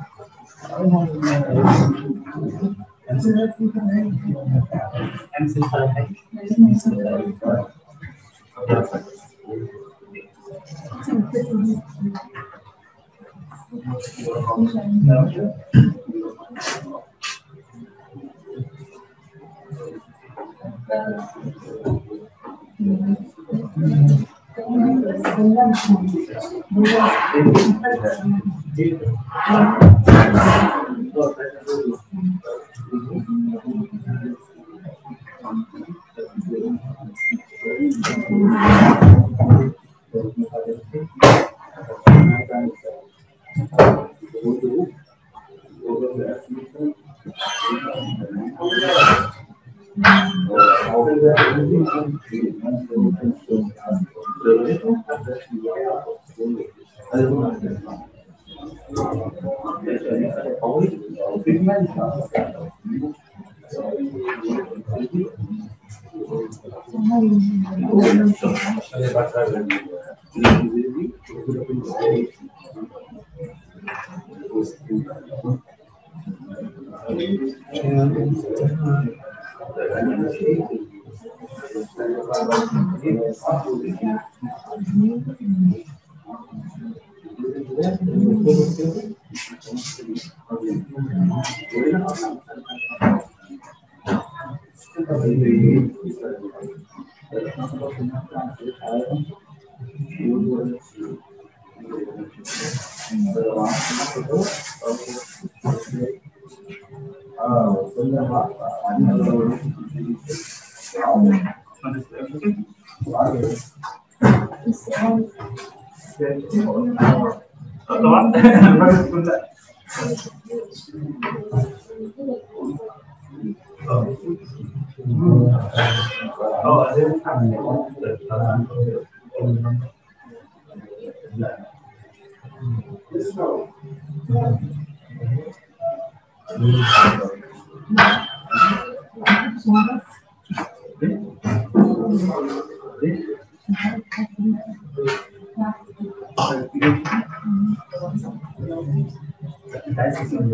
طبعا الراجل كل ده اه انت عايز تسمع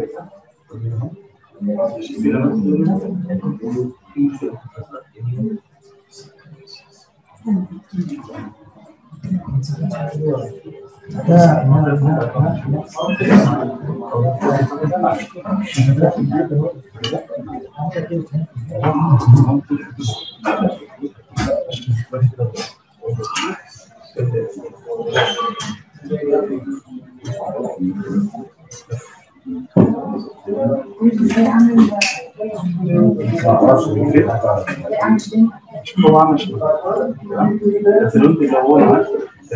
طبعا مش بس الوقت اللي هو معاه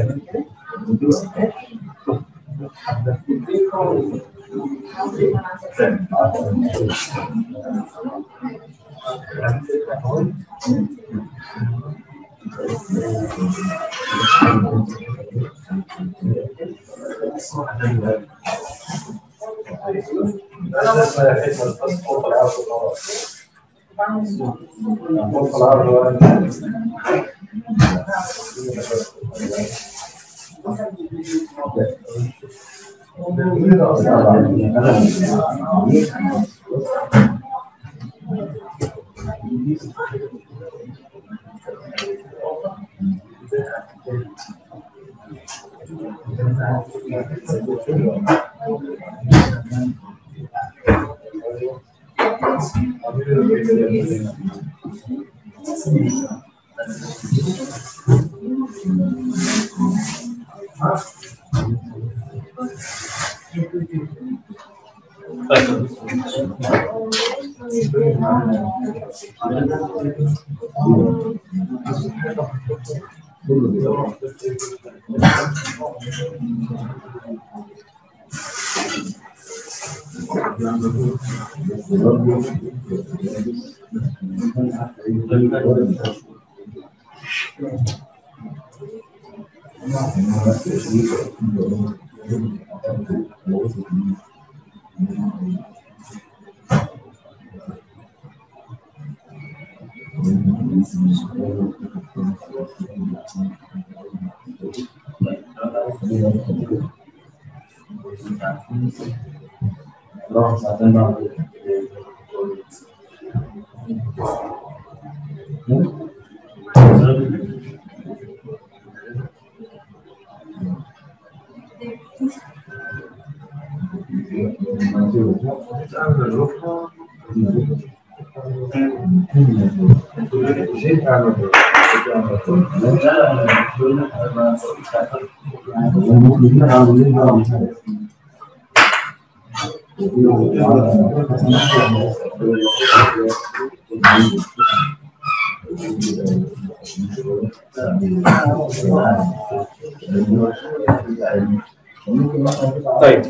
طيب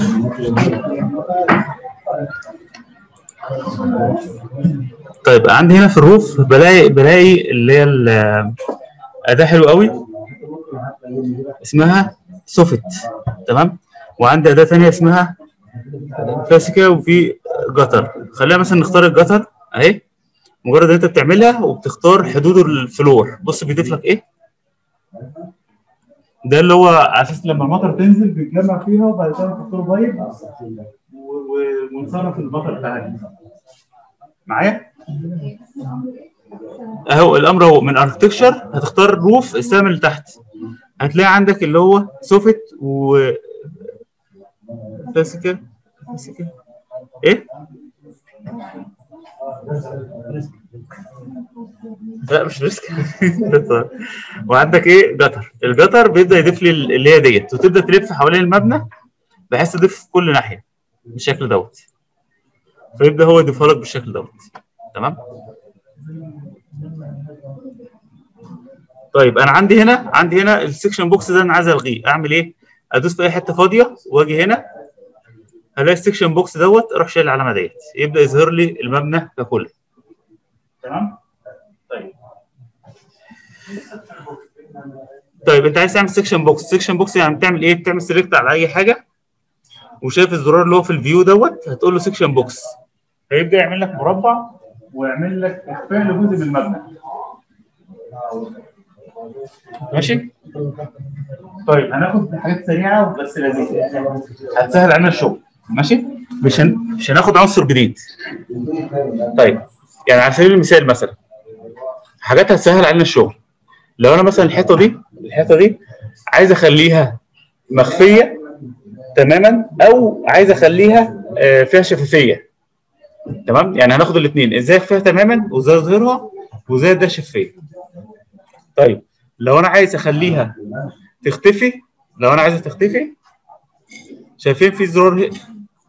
طيب عندي هنا في الروف بلاقي بلاقي اللي هي ال- اداه حلوه قوي اسمها سوفت تمام وعندي اداه ثانيه اسمها كلاسيكا وفي جتر خلينا مثلا نختار الجتر اهي مجرد ان انت بتعملها وبتختار حدود الفلور بص بيضيف لك ايه ده اللي هو على اساس لما المطر تنزل بيتجمع فيها وبعد كده تحط له بايب و- و- ونصرف المطر بتاعك معايا اهو الامر اهو من اركتكشر هتختار روف السهم اللي تحت هتلاقي عندك اللي هو سوفت و بس كده بس كده ايه لا مش ريسك وعندك ايه جتر الجتر بيبدا يضيف لي اللي هي ديت وتبدا تلف حوالين المبنى بحيث تضيف في كل ناحيه بالشكل دوت فيبدا هو يضيفها لك بالشكل دوت تمام طيب انا عندي هنا عندي هنا السكشن بوكس ده انا عايز الغيه اعمل ايه ادوس في اي حته فاضيه واجي هنا هلاقي السكشن بوكس دوت اروح شايل العلامه ديت يبدا يظهر لي المبنى ككل تمام طيب طيب انت عايز تعمل سكشن بوكس سكشن بوكس يعني بتعمل ايه بتعمل سيلكت على اي حاجه وشايف الزرار اللي هو في الفيو دوت هتقول له سكشن بوكس هيبدا يعمل لك مربع ويعمل لك اخفاء لجزء من المبنى ماشي طيب هناخد حاجات سريعه بس لذيذه هتسهل علينا الشغل ماشي مش هن... مش هناخد عنصر جديد طيب يعني على سبيل المثال مثلا حاجات هتسهل علينا الشغل لو انا مثلا الحيطه دي الحيطه دي عايز اخليها مخفيه تماما او عايز اخليها آه، فيها شفافيه تمام يعني هناخد الاثنين ازاي اخفيها تماما وازاي اظهرها وازاي اديها شفافيه طيب لو انا عايز اخليها تختفي لو انا عايزها تختفي شايفين في زرار ه-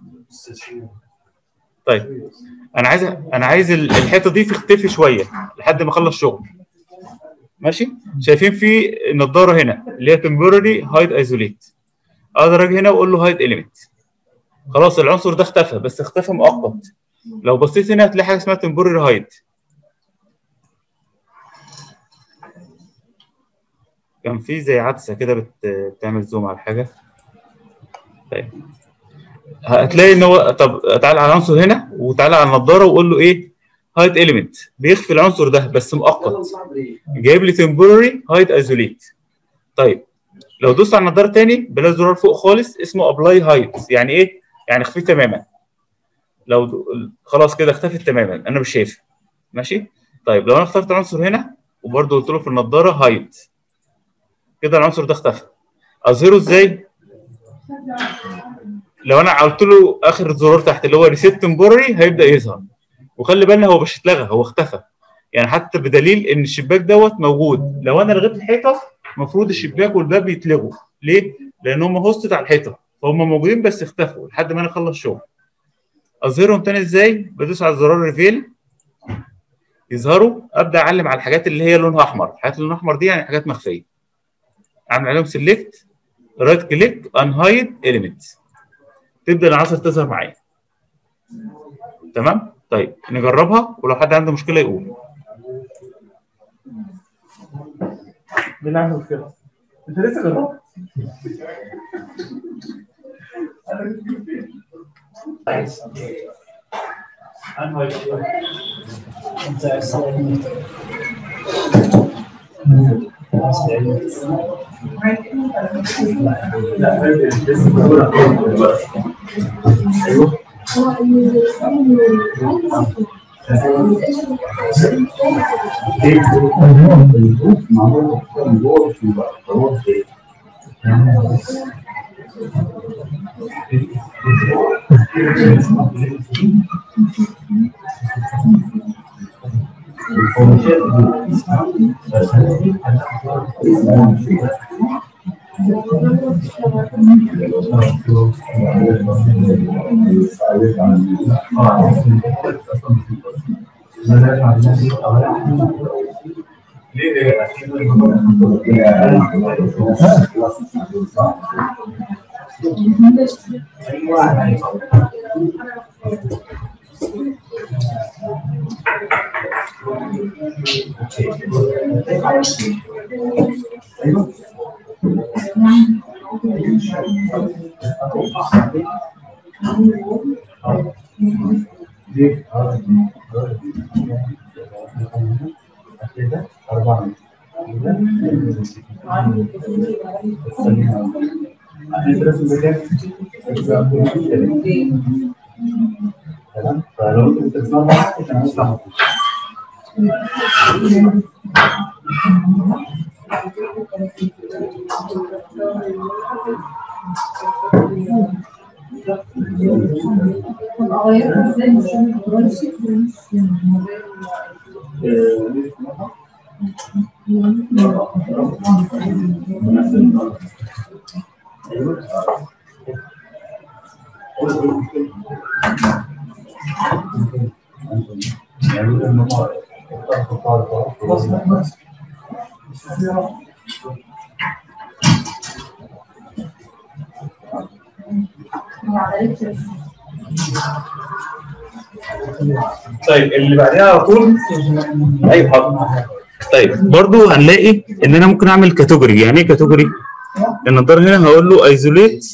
طيب انا عايز انا عايز ال- الحته دي تختفي شويه لحد ما اخلص شغل ماشي شايفين في النضاره هنا اللي هي temporary hide isolate اقدر اجي هنا واقول له hide element خلاص العنصر ده اختفى بس اختفى مؤقت لو بصيت هنا هتلاقي حاجه اسمها temporary hide كان في زي عدسه كده بت... بتعمل زوم على حاجه طيب هتلاقي ان هو طب تعالى على العنصر هنا وتعالى على النضاره وقول له ايه هايد اليمنت بيخفي العنصر ده بس مؤقت جايب لي تمبوراري هايد ايزوليت طيب لو دوست على النضاره تاني بلاقي زرار فوق خالص اسمه ابلاي هايد يعني ايه يعني اخفيه تماما لو د- خلاص كده اختفت تماما انا مش شايفها ماشي طيب لو انا اخترت العنصر هنا وبرده قلت له في النضاره هايد كده العنصر ده اختفى اظهره ازاي لو انا قلت له اخر زرار تحت اللي هو ريسيت تمبوري هيبدا يظهر وخلي بالنا هو مش اتلغى هو اختفى يعني حتى بدليل ان الشباك دوت موجود لو انا لغيت الحيطه المفروض الشباك والباب يتلغوا ليه؟ لان هم هوستد على الحيطه فهم موجودين بس اختفوا لحد ما انا اخلص شغل اظهرهم تاني ازاي؟ بدوس على زرار ريفيل يظهروا ابدا اعلم على الحاجات اللي هي لونها احمر الحاجات اللي لونها احمر دي يعني حاجات مخفيه اعمل عليهم سيلكت رايت كليك ان هايد اليمنت تبدا العناصر تظهر معايا تمام طيب نجربها ولو حد عنده مشكله يقول مين عنده مشكله انت لسه جربت ايوه تمام فلو انت بتسمع بقى كان هيطلع طيب اللي بعدها على طول ايوه حاضر طيب برضو هنلاقي ان انا ممكن اعمل كاتيجوري يعني ايه كاتيجوري النضاره هنا هقول له ايزوليت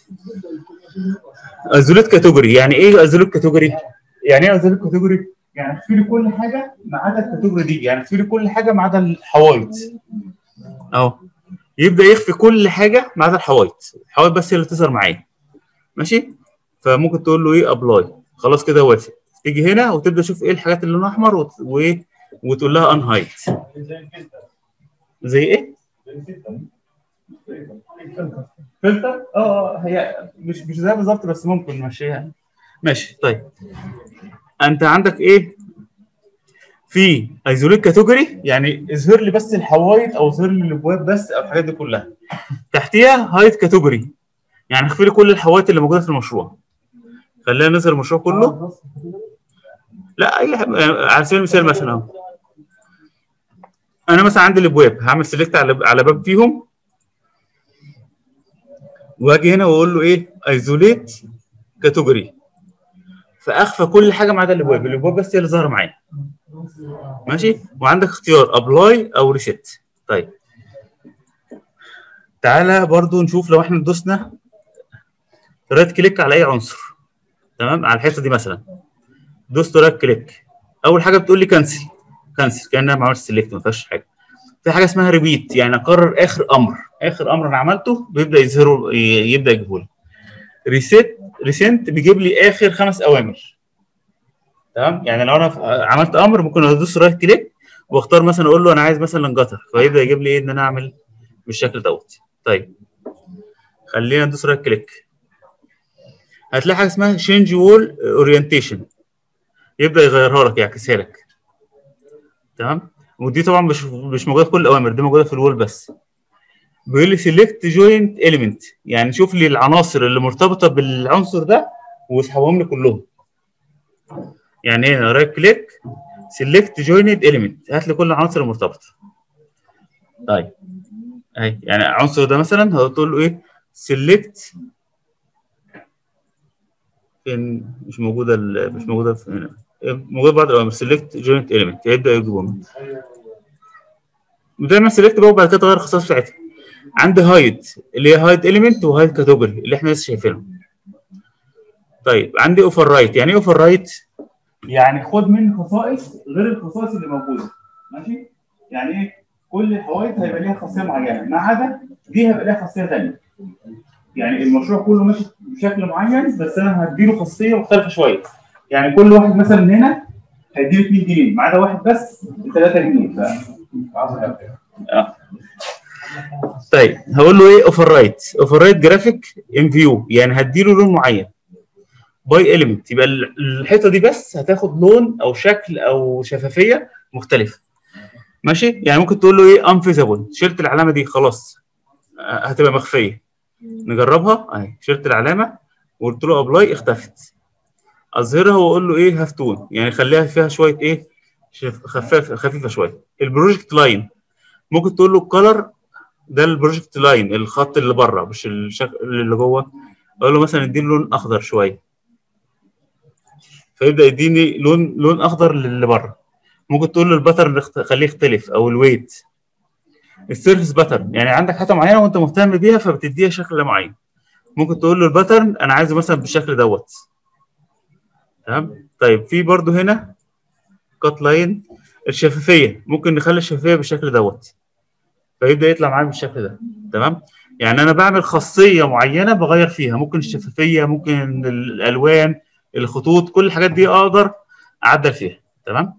ايزوليت كاتيجوري يعني ايه ايزوليت كاتيجوري يعني ايه ايزوليت كاتيجوري يعني اخفي لي كل حاجه ما عدا الكاتيجوري دي يعني اخفي لي كل حاجه ما عدا الحوايط اهو يبدا يخفي كل حاجه ما عدا الحوايط الحوايط بس هي اللي تظهر معايا ماشي فممكن تقول له ايه ابلاي خلاص كده وافق تيجي هنا وتبدا تشوف ايه الحاجات اللي لونها احمر وت... وايه وتقول لها ان هايت زي ايه فلتر اه هي مش مش زي بالظبط بس ممكن نمشيها ماشي طيب انت عندك ايه في ايزوليت كاتيجوري يعني اظهر لي بس الحوايط او اظهر لي الابواب بس او الحاجات دي كلها تحتيها هايت كاتيجوري يعني اخفي لي كل الحوايط اللي موجوده في المشروع خلينا نظهر المشروع كله لا اي حاجة. على سبيل المثال مثلا اهو انا مثلا عندي الابواب هعمل سيلكت على على باب فيهم واجي هنا واقول له ايه ايزوليت كاتيجوري فاخفى كل حاجه ما عدا الابواب الابواب بس هي اللي ظاهره معايا ماشي وعندك اختيار ابلاي او ريسيت طيب تعالى برضو نشوف لو احنا دوسنا رايت كليك على اي عنصر تمام على الحته دي مثلا دوست رايت كليك اول حاجه بتقول لي كنسل كنسل كانها ما عملتش سيلكت ما فيهاش حاجه في حاجه اسمها ريبيت يعني اكرر اخر امر اخر امر انا عملته بيبدا يظهره ي- يبدا يجيبه لي ريسيت ريسنت بيجيب لي اخر خمس اوامر تمام يعني لو انا ف- عملت امر ممكن ادوس رايت كليك واختار مثلا اقول له انا عايز مثلا جتر فيبدا يجيب لي ايه ان انا اعمل بالشكل دوت طيب خلينا ندوس رايت كليك هتلاقي حاجه اسمها شينج وول اورينتيشن يبدا يغيرها لك يعكسها لك تمام ودي طبعا مش مش موجوده في كل الاوامر دي موجوده في الوول بس بيقول لي سيلكت جوينت اليمنت يعني شوف لي العناصر اللي مرتبطه بالعنصر ده واسحبهم لي كلهم يعني هنا رايت كليك سيلكت جوينت اليمنت هات لي كل العناصر المرتبطه طيب اهي يعني العنصر ده مثلا هتقول له ايه سيلكت فين مش موجوده ال- مش موجوده في هنا موجوده بعض الاوامر سيلكت جوينت اليمنت هيبدا يجيبهم بتعمل سيلكت بقى وبعد كده تغير الخصائص بتاعتها عندي هايد اللي هي هايد اليمنت وهايد كاتيجوري اللي احنا لسه شايفينهم طيب عندي اوفر رايت يعني ايه اوفر رايت يعني خد مني خصائص غير الخصائص اللي موجوده ماشي يعني ايه كل الحوائط هيبقى ليها خاصيه معينه ما عدا دي هيبقى ليها خاصيه ثانيه يعني المشروع كله ماشي بشكل معين بس انا هديله خاصيه مختلفه شويه يعني كل واحد مثلا هنا هيديله 2 جنيه ما عدا واحد بس ب 3 جنيه ف آه. طيب هقول له ايه اوفر رايت اوفر رايت جرافيك ان فيو يعني هديله لون معين باي اليمنت يبقى ال- الحيطه دي بس هتاخد لون او شكل او شفافيه مختلفه ماشي يعني ممكن تقول له ايه انفيزابل شلت العلامه دي خلاص آه، هتبقى مخفيه نجربها اهي شلت العلامه وقلت له ابلاي اختفت اظهرها واقول له ايه هافتون يعني خليها فيها شويه ايه شف- خفاف خفيفه شويه البروجكت لاين ممكن تقول له الكلر ده البروجكت لاين الخط اللي بره مش الشكل اللي جوه اقول له مثلا اديني لون اخضر شويه فيبدا يديني لون لون اخضر للي بره ممكن تقول له الباترن اخت- خليه يختلف او الويت السيرفيس باترن يعني عندك حاجه معينه وانت مهتم بيها فبتديها شكل معين ممكن تقول له الباترن انا عايزه مثلا بالشكل دوت تمام طيب في برضو هنا كات لاين الشفافيه ممكن نخلي الشفافيه بالشكل دوت فيبدا يطلع معايا بالشكل ده تمام يعني انا بعمل خاصيه معينه بغير فيها ممكن الشفافيه ممكن الالوان الخطوط كل الحاجات دي اقدر اعدل فيها تمام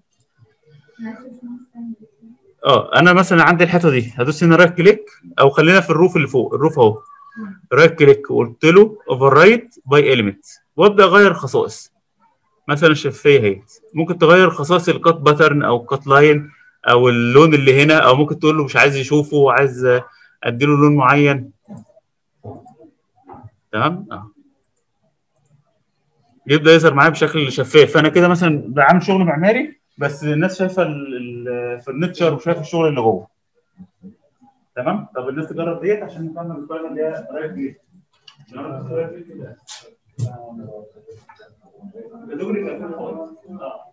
اه انا مثلا عندي الحته دي هدوس هنا رايت كليك او خلينا في الروف اللي فوق الروف اهو رايت كليك وقلت له اوفر رايت باي اليمنت وابدا اغير خصائص مثلا الشفافيه اهي ممكن تغير خصائص الكات باترن او الكات لاين او اللون اللي هنا او ممكن تقول له مش عايز يشوفه عايز اديله لون معين تمام اه يبدا يظهر معايا بشكل شفاف فانا كده مثلا بعمل شغل معماري بس الناس شايفه ال- ال- الفرنتشر وشايفه الشغل اللي جوه تمام طب الناس تجرب ديت عشان نفهم الفاينل اللي هي رايت كليك جرب رايت كليك كده دغري في الأول خالص. آه.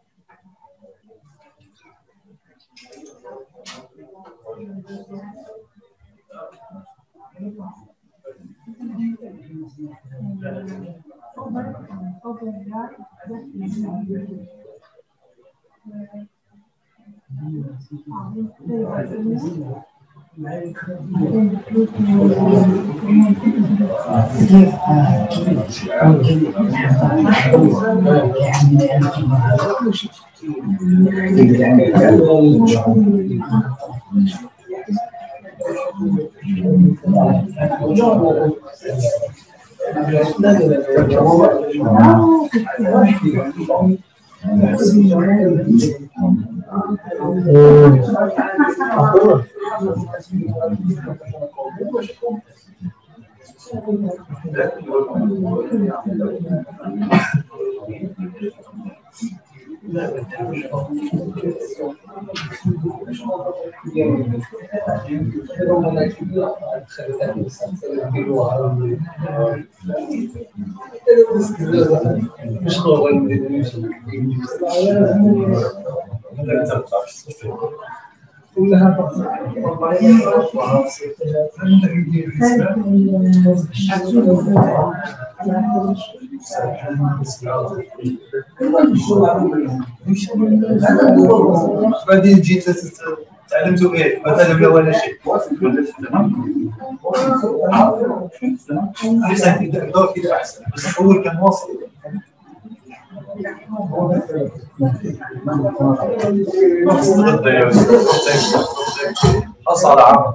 مش هو بعدين جيت تعلمتوا ايه؟ ما تعلمنا ولا شيء احسن كده الدور كده احسن بس اول كان واصل حصل عام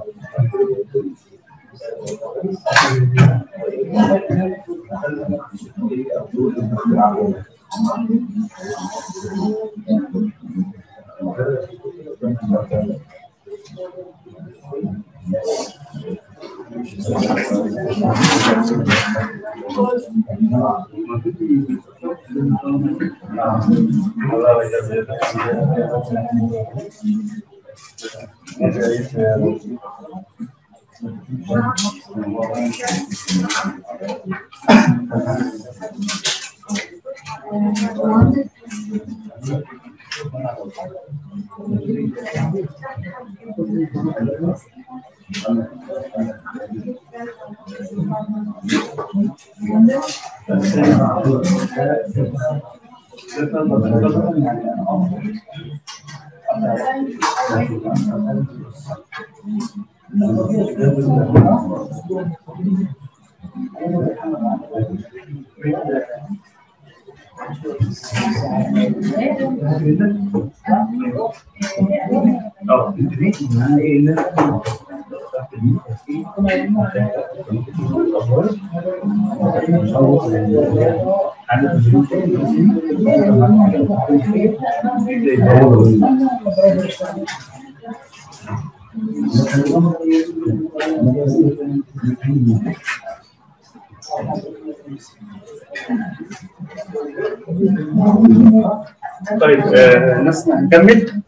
طيب آه، الناس هنكمل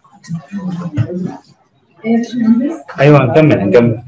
ايوه هنكمل هنكمل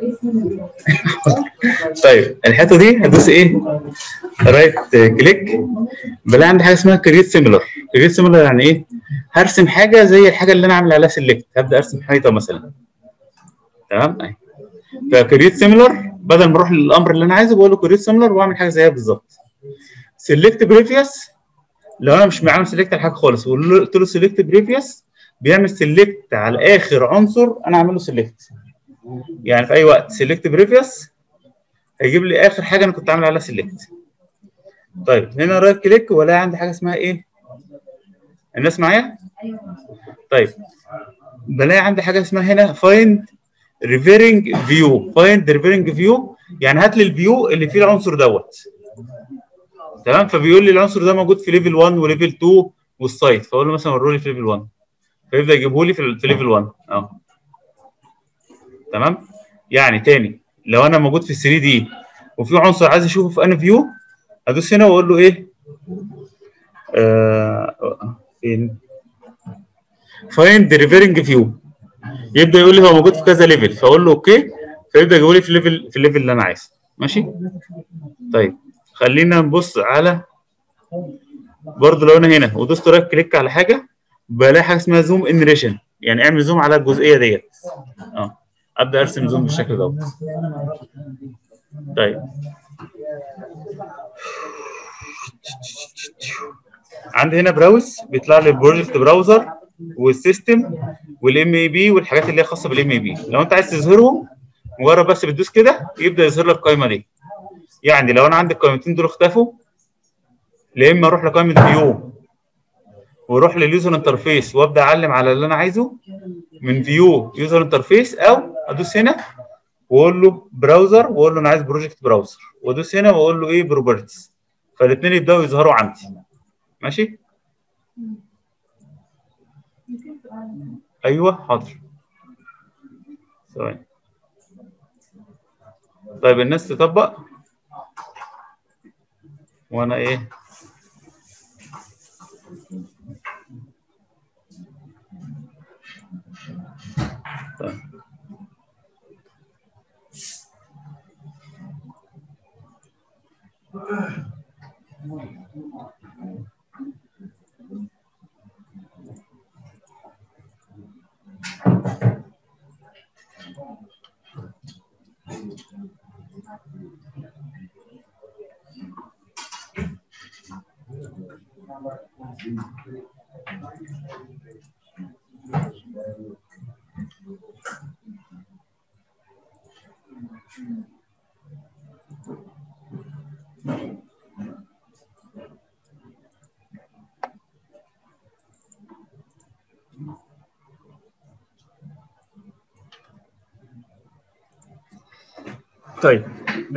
طيب الحته دي هدوس ايه رايت كليك بلاقي عندي حاجه اسمها كريت سيميلر كريت سيميلر يعني ايه هرسم حاجه زي الحاجه اللي انا عامل عليها سيلكت هبدا ارسم حيطه مثلا تمام اهي فكريت سيميلر بدل ما اروح للامر اللي انا عايزه بقول له كريت سيميلر واعمل حاجه زيها بالظبط سيلكت بريفيوس لو انا مش عامل سيلكت على حاجه خالص وقلت له سيلكت بريفيوس بيعمل سيلكت على اخر عنصر انا عامل له سيلكت يعني في اي وقت سيلكت بريفيوس هيجيب لي اخر حاجه انا كنت عامل عليها سيلكت طيب هنا رايت كليك ولا عندي حاجه اسمها ايه الناس معايا طيب بلاقي عندي حاجه اسمها هنا فايند ريفيرنج فيو فايند ريفيرنج فيو يعني هات لي الفيو اللي فيه العنصر دوت تمام فبيقول لي العنصر ده موجود في ليفل 1 وليفل 2 والسايت فاقول له مثلا وروني في ليفل 1 فيبدا يجيبه لي في في ليفل 1 اه تمام يعني تاني لو انا موجود في 3 دي وفي عنصر عايز اشوفه في ان فيو ادوس هنا واقول له ايه آه فين فايند ريفيرنج فيو يبدا يقول لي هو موجود في كذا ليفل فاقول له اوكي فيبدا يجيبه لي في الليفل في الليفل اللي انا عايزه ماشي طيب خلينا نبص على برضه لو انا هنا ودوست رايت كليك على حاجه بلاقي حاجه اسمها زوم ان ريشن يعني اعمل زوم على الجزئيه ديت اه ابدا ارسم زوم بالشكل دوت طيب عندي هنا براوز بيطلع لي البروجكت براوزر والسيستم والام اي بي والحاجات اللي هي خاصه بالام اي بي لو انت عايز تظهرهم مجرد بس بتدوس كده يبدا يظهر لك القائمه دي يعني لو انا عندي القائمتين دول اختفوا يا اما اروح لقائمه فيو واروح لليوزر انترفيس وابدا اعلم على اللي انا عايزه من فيو يوزر انترفيس او ادوس هنا واقول له براوزر واقول له انا عايز بروجكت براوزر وادوس هنا واقول له ايه بروبرتيز فالاثنين يبداوا يظهروا عندي ماشي ايوه حاضر ثواني طيب الناس تطبق وانا ايه طيب. طيب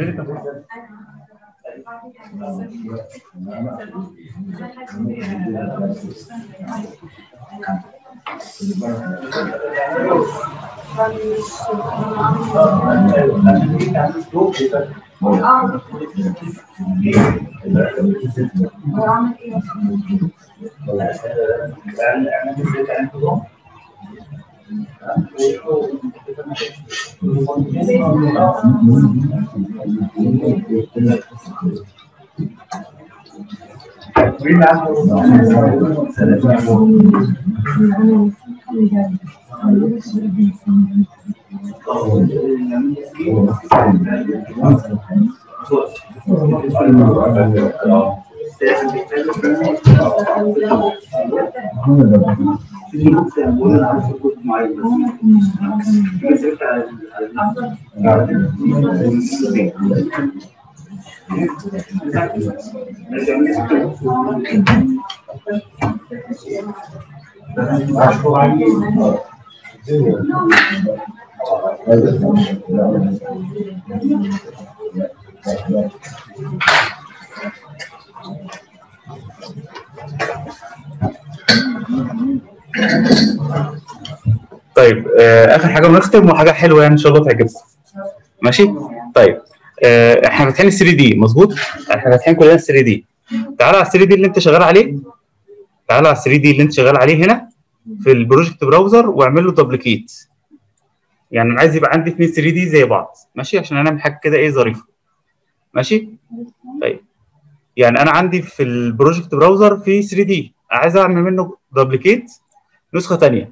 طيب آه اخر حاجه ونختم وحاجه حلوه يعني ان شاء الله تعجبكم ماشي طيب آه احنا فاتحين ال 3 دي مظبوط احنا فاتحين كلنا ال 3 دي تعال على ال 3 دي اللي انت شغال عليه تعال على ال 3 دي اللي انت شغال عليه هنا في البروجكت براوزر واعمل له دبليكيت يعني انا عايز يبقى عندي اثنين 3 دي زي بعض ماشي عشان انا اعمل حاجه كده ايه ظريفه ماشي طيب يعني انا عندي في البروجكت براوزر في 3 دي عايز اعمل منه دبليكيت نسخه ثانيه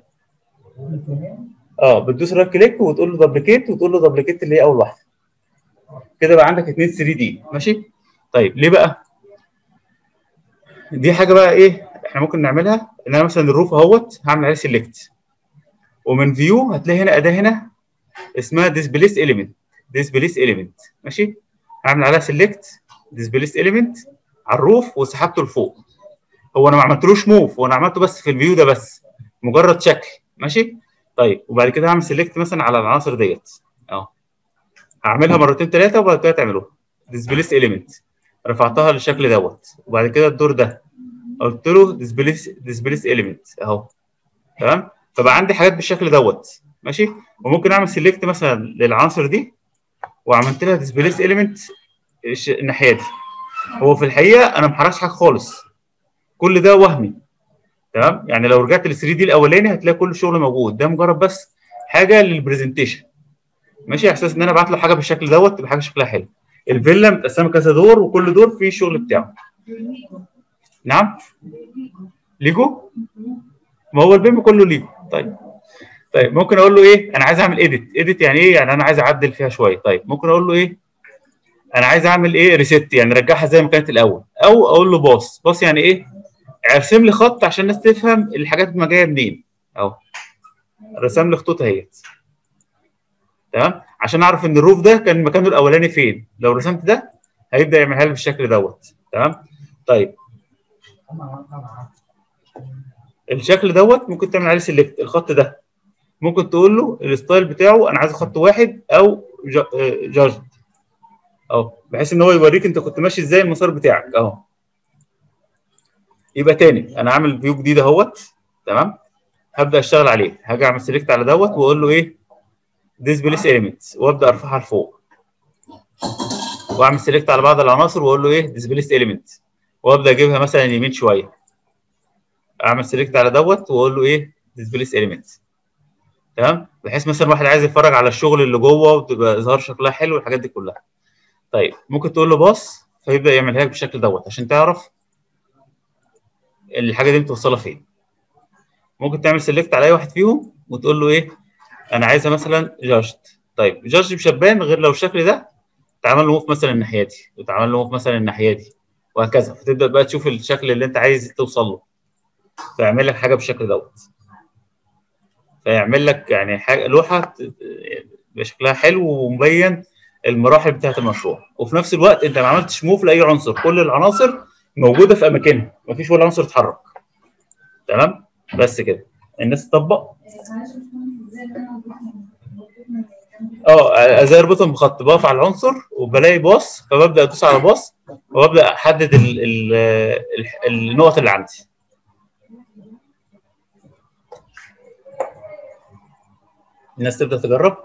اه بتدوس رايت كليك وتقول له دبليكيت وتقول له دبليكيت اللي هي اول واحده كده بقى عندك اثنين 3 دي ماشي طيب ليه بقى دي حاجه بقى ايه احنا ممكن نعملها ان انا مثلا الروف اهوت هعمل عليه سيلكت ومن فيو هتلاقي هنا اداه هنا اسمها ديسبليس اليمنت ديسبليس اليمنت ماشي هعمل عليها سيلكت ديسبليس اليمنت على الروف وسحبته لفوق هو انا ما عملتلوش موف هو انا عملته بس في الفيو ده بس مجرد شكل ماشي طيب وبعد كده هعمل سيلكت مثلا على العناصر ديت اهو هعملها مرتين ثلاثه وبعد كده تعملوها ديسبليس اليمنت رفعتها للشكل دوت وبعد كده الدور ده قلت له ديسبليس ديسبليس اليمنت اهو تمام فبقى عندي حاجات بالشكل دوت ماشي وممكن اعمل سيلكت مثلا للعناصر دي وعملت لها ديسبليس اليمنت الناحيه دي هو في الحقيقه انا ما حركش حاجه خالص كل ده وهمي تمام يعني لو رجعت لل 3 دي الاولاني هتلاقي كل الشغل موجود ده مجرد بس حاجه للبرزنتيشن ماشي على اساس ان انا ابعت له حاجه بالشكل دوت تبقى حاجه شكلها حلو الفيلا متقسمه كذا دور وكل دور فيه الشغل بتاعه نعم ليجو ما هو البيم كله ليجو طيب طيب ممكن اقول له ايه انا عايز اعمل اديت اديت يعني ايه يعني انا عايز اعدل فيها شويه طيب ممكن اقول له ايه انا عايز اعمل ايه ريست يعني رجعها زي ما كانت الاول او اقول له باص باص يعني ايه ارسم لي خط عشان الناس تفهم الحاجات ما جايه منين اهو رسم لي خطوط اهيت تمام عشان اعرف ان الروف ده كان مكانه الاولاني فين لو رسمت ده هيبدا يعملها لي بالشكل دوت تمام طيب الشكل دوت ممكن تعمل عليه سيلكت الخط ده ممكن تقول له الستايل بتاعه انا عايز خط واحد او جاجد اهو بحيث ان هو يوريك انت كنت ماشي ازاي المسار بتاعك اهو يبقى تاني انا عامل فيو جديد اهوت تمام هبدا اشتغل عليه هاجي اعمل سيلكت على دوت واقول له ايه ديسبليس اليمنتس وابدا ارفعها لفوق واعمل سيلكت على بعض العناصر واقول له ايه ديسبليس اليمنت وابدا اجيبها مثلا يمين شويه اعمل سيلكت على دوت واقول له ايه ديسبليس اليمنت تمام بحيث مثلا واحد عايز يتفرج على الشغل اللي جوه وتبقى اظهار شكلها حلو والحاجات دي كلها طيب ممكن تقول له باص فيبدا يعملها لك بالشكل دوت عشان تعرف الحاجه دي متوصله فين ممكن تعمل سيلكت على اي واحد فيهم وتقول له ايه انا عايزها مثلا جاجت طيب جاجت مش هتبان غير لو الشكل ده اتعمل له موف مثلا الناحيه دي واتعمل له موف مثلا الناحيه دي وهكذا فتبدا بقى تشوف الشكل اللي انت عايز توصل له فيعمل لك حاجه بالشكل دوت فيعمل لك يعني حاجه لوحه بشكلها حلو ومبين المراحل بتاعه المشروع وفي نفس الوقت انت ما عملتش موف لاي عنصر كل العناصر موجوده في اماكنها مفيش ولا عنصر اتحرك تمام بس كده الناس تطبق اه ازاي اربطهم بخط بقف على العنصر وبلاقي باص فببدا ادوس على باص وابدا احدد ال ال ال النقط اللي عندي الناس تبدا تجرب